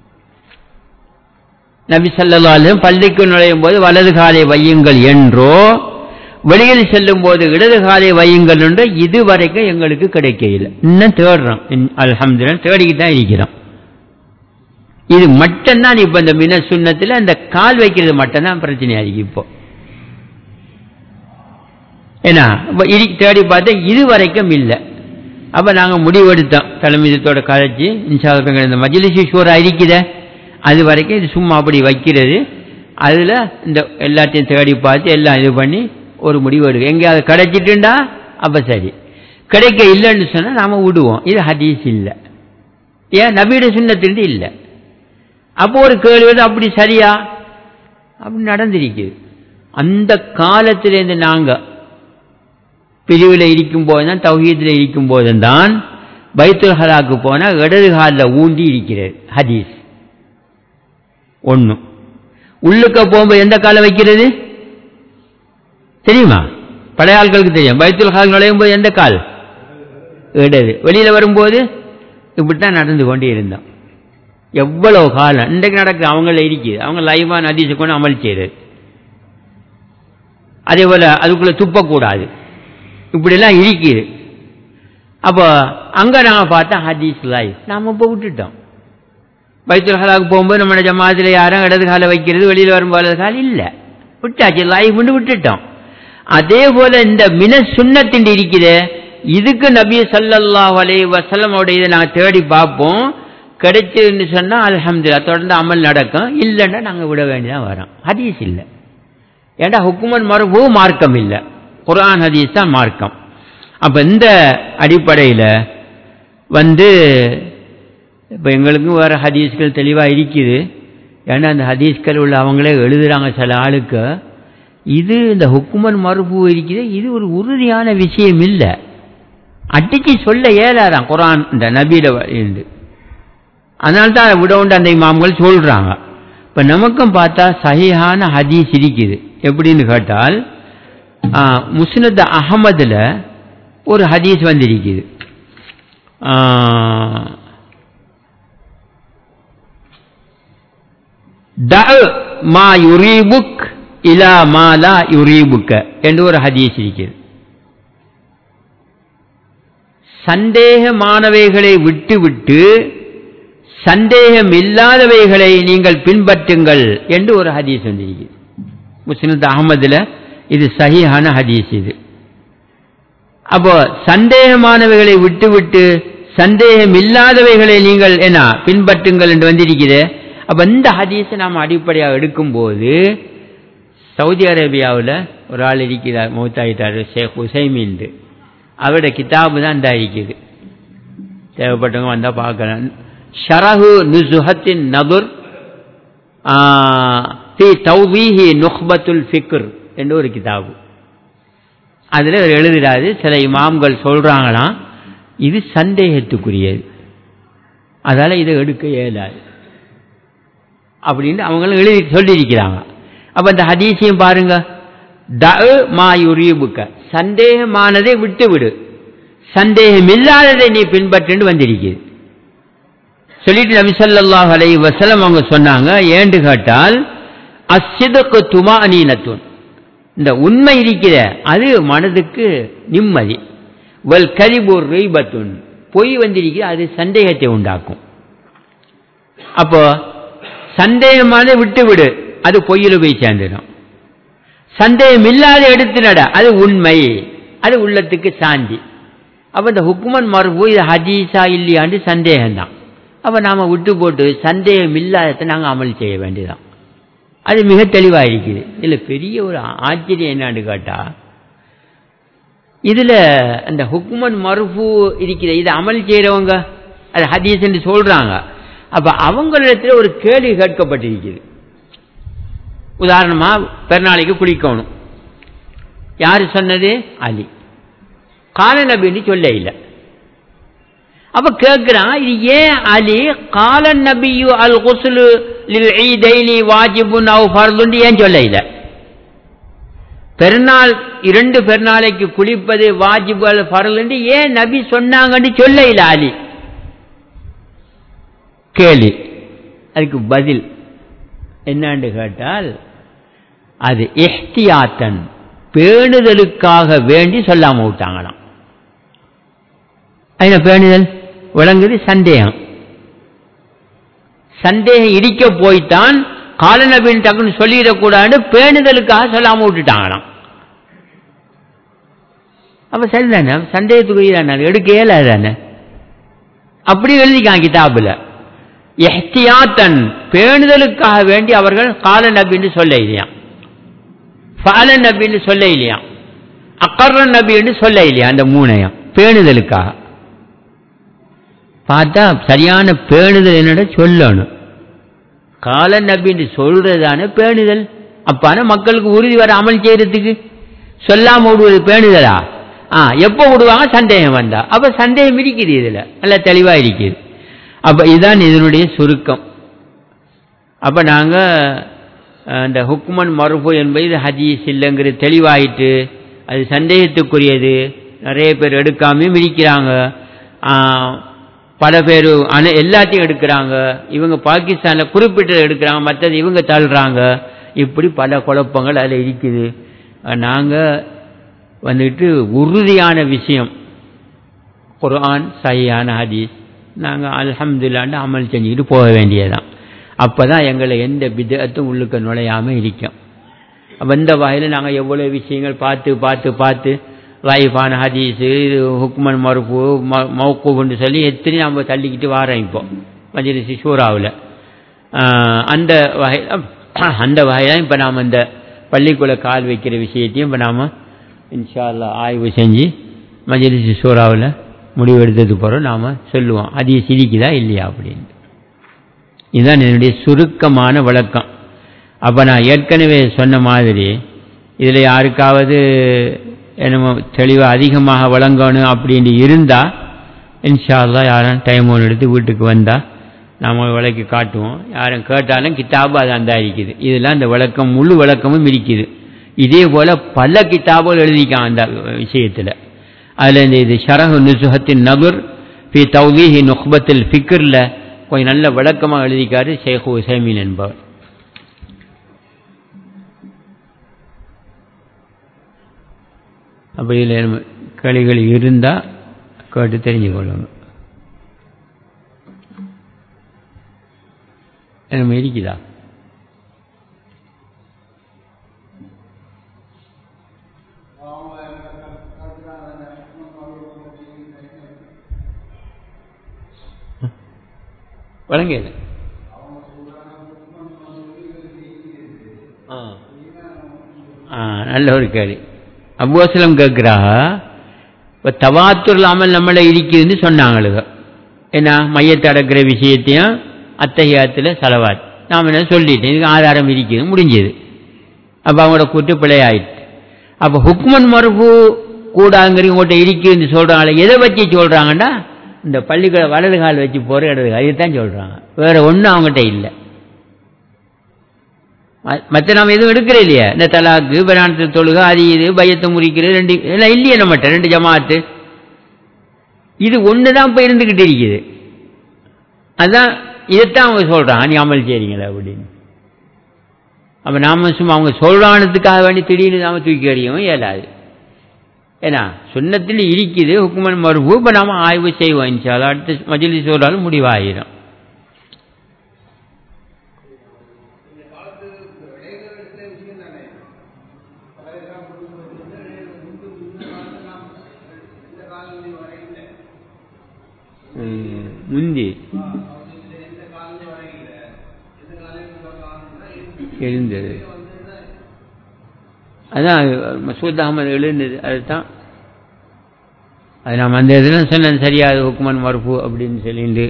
நபி சல்லாலும் பள்ளிக்கு நுழையும் போது வலது காலை வையுங்கள் என்றோ வெளியில் செல்லும் போது இடது காலை வையுங்கள் என்றோ இதுவரைக்கும் எங்களுக்கு கிடைக்கல இன்னும் தேடுறோம் அலமதுல தேடிக்கிட்டு தான் இருக்கிறோம் இது மட்டும்தான் இப்ப இந்த மின சுண்ணத்தில் அந்த கால் வைக்கிறது மட்டும்தான் பிரச்சனையா இருக்கு இப்போ ஏன்னா தேடி பார்த்தா இது வரைக்கும் இல்லை அப்ப நாங்க முடிவெடுத்தோம் தலைமையத்தோட கதைச்சு இன்ஷால்ல இந்த மஜிலிசி ஷூரா இருக்குத அது வரைக்கும் இது சும்மா அப்படி வைக்கிறது அதுல இந்த எல்லாத்தையும் தேடி பார்த்து எல்லாம் இது பண்ணி ஒரு முடிவு எடுக்கும் எங்கேயாவது கிடைச்சிட்டுண்டா அப்ப சரி கிடைக்க இல்லைன்னு சொன்னா நாம விடுவோம் இது ஹதீஸ் இல்லை ஏன் நபீட சுண்ணத்திலிருந்து இல்லை அப்போ ஒரு கேள்வி அப்படி சரியா அப்படி நடந்திருக்குது அந்த காலத்திலேருந்து நாங்க பிரிவில் இருக்கும் போதுதான் தௌஹீத்தில் இருக்கும் போதுதான் பைத்துல் ஹலாக்கு போனால் இடது காலில் ஊண்டி இருக்கிறது ஹதீஸ் ஒன்று உள்ளுக்க போகும்போது எந்த காலை வைக்கிறது தெரியுமா பழைய ஆட்களுக்கு தெரியும் பைத்துல் ஹால் நுழையும் போது எந்த கால் இடது வெளியில் வரும்போது இப்படித்தான் நடந்து கொண்டே இருந்தோம் எவ்வளவு காலம் இன்றைக்கு நடக்குது அவங்கள இருக்குது அவங்க லைவான ஹதீஸை கொண்டு அமல் செய்யறது அதே போல அதுக்குள்ள துப்பக்கூடாது இப்படிலாம் இருக்குது அப்போ அங்க நாம பார்த்தா ஹதீஸ் லைஃப் நாம இப்போ விட்டுட்டோம் பைத்துல் ஹலாக்கு போகும்போது நம்ம ஜமாத்தில் யாரும் இடது காலை வைக்கிறது வெளியில் வரும் வலது கால் இல்லை விட்டாச்சு லைஃப் விட்டுட்டோம் அதே போல இந்த மின சுண்ணத்தின் இருக்குது இதுக்கு நபி சல்லல்லாஹ் அலே வசலம் இதை நாங்கள் தேடி பார்ப்போம் கிடைச்சதுன்னு சொன்னால் அலமதுல்லா தொடர்ந்து அமல் நடக்கும் இல்லைன்னா நாங்கள் விட வேண்டியதான் வரோம் ஹதீஸ் இல்லை ஏண்டா ஹுக்குமன் மரபு மார்க்கம் இல்லை குரான் ஹதீஸ் தான் மார்க்கம் அப்போ இந்த அடிப்படையில் வந்து இப்போ எங்களுக்கும் வேறு ஹதீஸ்கள் தெளிவாக இருக்குது ஏன்னா அந்த ஹதீஸ்கள் உள்ள அவங்களே எழுதுகிறாங்க சில ஆளுக்கு இது இந்த ஹுக்குமன் மறுப்பு இருக்குது இது ஒரு உறுதியான விஷயம் இல்லை அடிச்சு சொல்ல இயலாதான் குரான் இந்த நபியில இருந்து அதனால தான் விடவுண்டு அந்த இமாம்கள் சொல்றாங்க இப்போ நமக்கும் பார்த்தா சஹிஹான ஹதீஸ் இருக்குது எப்படின்னு கேட்டால் முஸ்னத் அகமதுல ஒரு ஹதீஸ் வந்திருக்குது மா யுரீபுக் இலா மாலா யுரீபுக்க என்று ஒரு ஹதீஸ் இருக்கிறது சந்தேகமானவைகளை விட்டுவிட்டு சந்தேகம் இல்லாதவைகளை நீங்கள் பின்பற்றுங்கள் என்று ஒரு ஹதீஸ் வந்திருக்கிறது முஸ்லிம் அகமதுல இது சஹிஹான ஹதீஸ் இது அப்போ சந்தேகமானவைகளை விட்டுவிட்டு சந்தேகம் இல்லாதவைகளை நீங்கள் என்ன பின்பற்றுங்கள் என்று வந்திருக்கிறது அப்ப இந்த ஹதீஸை நாம் அடிப்படையாக எடுக்கும்போது சவுதி அரேபியாவில் ஒரு ஆள் இருக்கிறார் மௌத்தாயிட்டார் ஷேக் ஹுசைமின் அவருடைய கிதாபு தான் இந்த இருக்குது தேவைப்பட்டவங்க வந்தால் பார்க்கலாம் ஷரஹு நுசுஹத்தின் நபுர் தி தௌவீஹி நுஹ்பத்துல் ஃபிக்ர் என்று ஒரு கிதாபு அதில் அவர் எழுதுகிறாரு சில இமாம்கள் சொல்கிறாங்களாம் இது சந்தேகத்துக்குரியது அதால் இதை எடுக்க இயலாது அப்படின்னு அவங்களும் எழுதி சொல்லியிருக்கிறாங்க அப்போ இந்த ஹதீஸையும் பாருங்க த மா யுரீபுக்க சந்தேகமானதை விட்டு விடு சந்தேகம் இல்லாததை நீ பின்பற்றுன்னு வந்திருக்குது சொல்லிட்டு நபி ஸல்லல்லாஹு அலைஹி வஸல்லம் அவங்க சொன்னாங்க ஏன்னு கேட்டால் அஸ்ஸிதுக்கு துமா அனீனத்துன் இந்த உண்மை இருக்கிற அது மனதுக்கு நிம்மதி வல் கரிபு ரீபத்துன் பொய் வந்திருக்கு அது சந்தேகத்தை உண்டாக்கும் அப்போ சந்தேகமான விட்டு விடு அது பொய்யில போய் சேர்ந்துடும் சந்தேகம் இல்லாத எடுத்து நட அது உண்மை அது உள்ளத்துக்கு சாந்தி அப்ப இந்த ஹுக்குமன் மறுபோ இது ஹதீஸா இல்லையாண்டு சந்தேகம்தான் அப்ப நாம விட்டு போட்டு சந்தேகம் இல்லாததை நாங்க அமல் செய்ய வேண்டியதான் அது மிக தெளிவா இருக்குது இதுல பெரிய ஒரு ஆச்சரியம் என்னான்னு கேட்டா இதுல அந்த ஹுக்குமன் மறுபு இருக்கிற இதை அமல் செய்யறவங்க அது ஹதீஸ் என்று சொல்றாங்க அப்ப அவங்களிடத்துல ஒரு கேள்வி கேட்கப்பட்டிருக்குது உதாரணமா பெருநாளைக்கு குளிக்கணும் யாரு சொன்னது அலி கால நபின்னு சொல்ல இல்லை அப்ப கேட்கிறான் இது ஏன் அலி கால நபியு அல் குசுலு லில் ஈதைனி வாஜிபுன் அவ் ஃபர்துன்னு ஏன் சொல்ல இல்லை பெருநாள் இரண்டு பெருநாளைக்கு குளிப்பது வாஜிபு அல் ஃபர்லுன்னு ஏன் நபி சொன்னாங்கன்னு சொல்ல இல்லை அலி கேள்வி அதுக்கு பதில் என்னன்னு கேட்டால் அது எஹ்தியாத்தன் பேணுதலுக்காக வேண்டி சொல்லாம விட்டாங்களாம் என்ன பேணுதல் விளங்குது சந்தேகம் சந்தேகம் இடிக்க போய்த்தான் காலநபின் டக்குன்னு சொல்லிடக்கூடாது பேணுதலுக்காக சொல்லாம விட்டுட்டாங்களாம் அப்ப சரிதானே சந்தேகத்துக்கு தானே எடுக்க இயலாதானே அப்படி எழுதிக்கான் கிதாபுல எஹ்தியாத்தன் பேணுதலுக்காக வேண்டி அவர்கள் கால நபின்னு சொல்ல இல்லையா ஃபால நபின்னு சொல்ல இல்லையா அக்கர்ற நபின்னு சொல்ல இல்லையா அந்த மூணையும் பேணுதலுக்காக பார்த்தா சரியான பேணுதல் என்னட சொல்லணும் கால நபின்னு சொல்றதான பேணுதல் அப்பான மக்களுக்கு உறுதி வர அமல் செய்யறதுக்கு சொல்லாம விடுவது பேணுதலா ஆ எப்போ விடுவாங்க சந்தேகம் வந்தா அப்ப சந்தேகம் இருக்குது இதுல நல்ல தெளிவா இருக்குது அப்ப இதுதான் இதனுடைய சுருக்கம் அப்ப நாங்க அந்த ஹுக்குமன் மறுப்பு என்பது இது ஹதீஸ் இல்லைங்கிறது தெளிவாயிட்டு அது சந்தேகத்துக்குரியது நிறைய பேர் எடுக்காமையும் இருக்கிறாங்க பல பேர் அன எல்லாத்தையும் எடுக்கிறாங்க இவங்க பாகிஸ்தானில் குறிப்பிட்டதை எடுக்கிறாங்க மற்றது இவங்க தள்ளுறாங்க இப்படி பல குழப்பங்கள் அதில் இருக்குது நாங்கள் வந்துட்டு உறுதியான விஷயம் குர்ஆன் சையான ஹதீஸ் நாங்கள் அல்ஹம்துல்லாண்டு அமல் செஞ்சுக்கிட்டு போக வேண்டியதுதான் அப்போ தான் எங்களை எந்த விதத்தும் உள்ளுக்க நுழையாமல் இருக்கும் அப்போ இந்த வகையில் நாங்கள் எவ்வளோ விஷயங்கள் பார்த்து பார்த்து பார்த்து லைஃபான ஹதீஸு இது ஹுக்மன் மறுப்பு மௌக்கூன்னு சொல்லி எத்தனை நம்ம தள்ளிக்கிட்டு வாரோம் இப்போ மஜிலிசி ஷூராவில் அந்த வகை அந்த வகையில் இப்போ நாம் இந்த பள்ளிக்குள்ளே கால் வைக்கிற விஷயத்தையும் இப்போ நாம் இன்ஷால்லா ஆய்வு செஞ்சு மஜிலிசி ஷூராவில் முடிவெடுத்தது பிறகு நாம் சொல்லுவோம் அது சிரிக்குதா இல்லையா அப்படின்னு இதுதான் என்னுடைய சுருக்கமான விளக்கம் அப்போ நான் ஏற்கனவே சொன்ன மாதிரி இதில் யாருக்காவது என்னமோ தெளிவாக அதிகமாக வழங்கணும் அப்படின்னு இருந்தால் இன்ஷால்லா யாரும் டைம் ஒன்று எடுத்து வீட்டுக்கு வந்தால் நாம் விளக்கி காட்டுவோம் யாரும் கேட்டாலும் கித்தாபு அது அந்த இருக்குது இதெல்லாம் அந்த விளக்கம் முழு விளக்கமும் இருக்குது இதே போல் பல கித்தாபுகள் எழுதிக்கான் அந்த விஷயத்தில் அதில் இந்த இது ஷரஹு நுசுஹத்தின் நகுர் பி தௌலீஹி நுஹ்பத்தில் ஃபிக்ரில் கொஞ்சம் நல்ல விளக்கமாக எழுதிக்காரு ஷேக் ஹுசைமீன் என்பவர் அப்படி இதில் கேள்விகள் இருந்தால் கேட்டு தெரிஞ்சு கொள்ளணும் நம்ம இருக்குதா வழங்கியது நல்ல ஒரு கேள்வி அபுவசலம் கேட்குறா இப்போ தவாத்துர் அமல் நம்மளை இருக்குதுன்னு சொன்னாங்களுங்க ஏன்னா மையத்தை அடக்கிற விஷயத்தையும் அத்தகையத்தில் செலவாத் நாம் என்ன சொல்லிட்டேன் இதுக்கு ஆதாரம் இருக்குது முடிஞ்சது அப்போ அவங்களோட கூட்டு பிழையாயிட்டு அப்போ ஹுக்மன் மறுப்பு கூடாங்கிறது உங்கள்கிட்ட இருக்குதுன்னு சொல்கிறாங்களே எதை வச்சு சொல்கிறாங்கன்னா இந்த பள்ளிக்கூட வலது கால் வச்சு போகிற இடது கால் இதுதான் சொல்கிறாங்க வேற ஒன்றும் அவங்ககிட்ட இல்லை மற்ற நாம் எதுவும் எடுக்கிற இல்லையா இந்த தலாக்கு பிராணத்து தொழுகை அது இது பயத்தை முறிக்கிறது ரெண்டு எல்லாம் இல்லையே நம்மகிட்ட ரெண்டு ஜமாத்து இது ஒன்று தான் இப்போ இருந்துக்கிட்டு இருக்குது அதுதான் இதைத்தான் அவங்க சொல்கிறாங்க நீ அமல் செய்றீங்களா அப்படின்னு அப்போ நாம சும்மா அவங்க சொல்றானதுக்காக வேண்டி திடீர்னு நாம தூக்கி அடிக்கவும் இயலாது ஏன்னா சுண்ணத்தில் இருக்குது ஹுக்குமன் மறுபு இப்போ நாம ஆய்வு செய்வோம் இன்ஷால்லா அடுத்த மஜிலி சொல்றாலும் முடிவாயிரும் ம், முந்தி எழுந்தது அதான் மசூத் அகமது எழுந்தது அதுதான் அது நாம் அந்த இதில் சொன்னது சரியாது ஹுக்குமன் மறுப்பு அப்படின்னு சொல்லிட்டு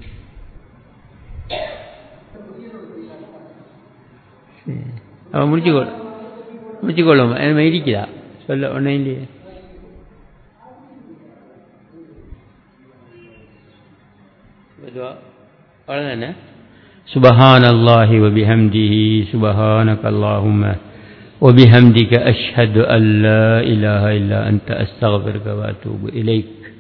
அவன் முடிச்சுக்கொள் முடிச்சுக்கொள்ளும் என்ன இருக்குதா சொல்ல ஒன்றும் இல்லையே அவ்வளோதானே سبحان الله وبحمده سبحانك اللهم وبحمدك أشهد أن لا إله إلا أنت أستغفرك وأتوب إليك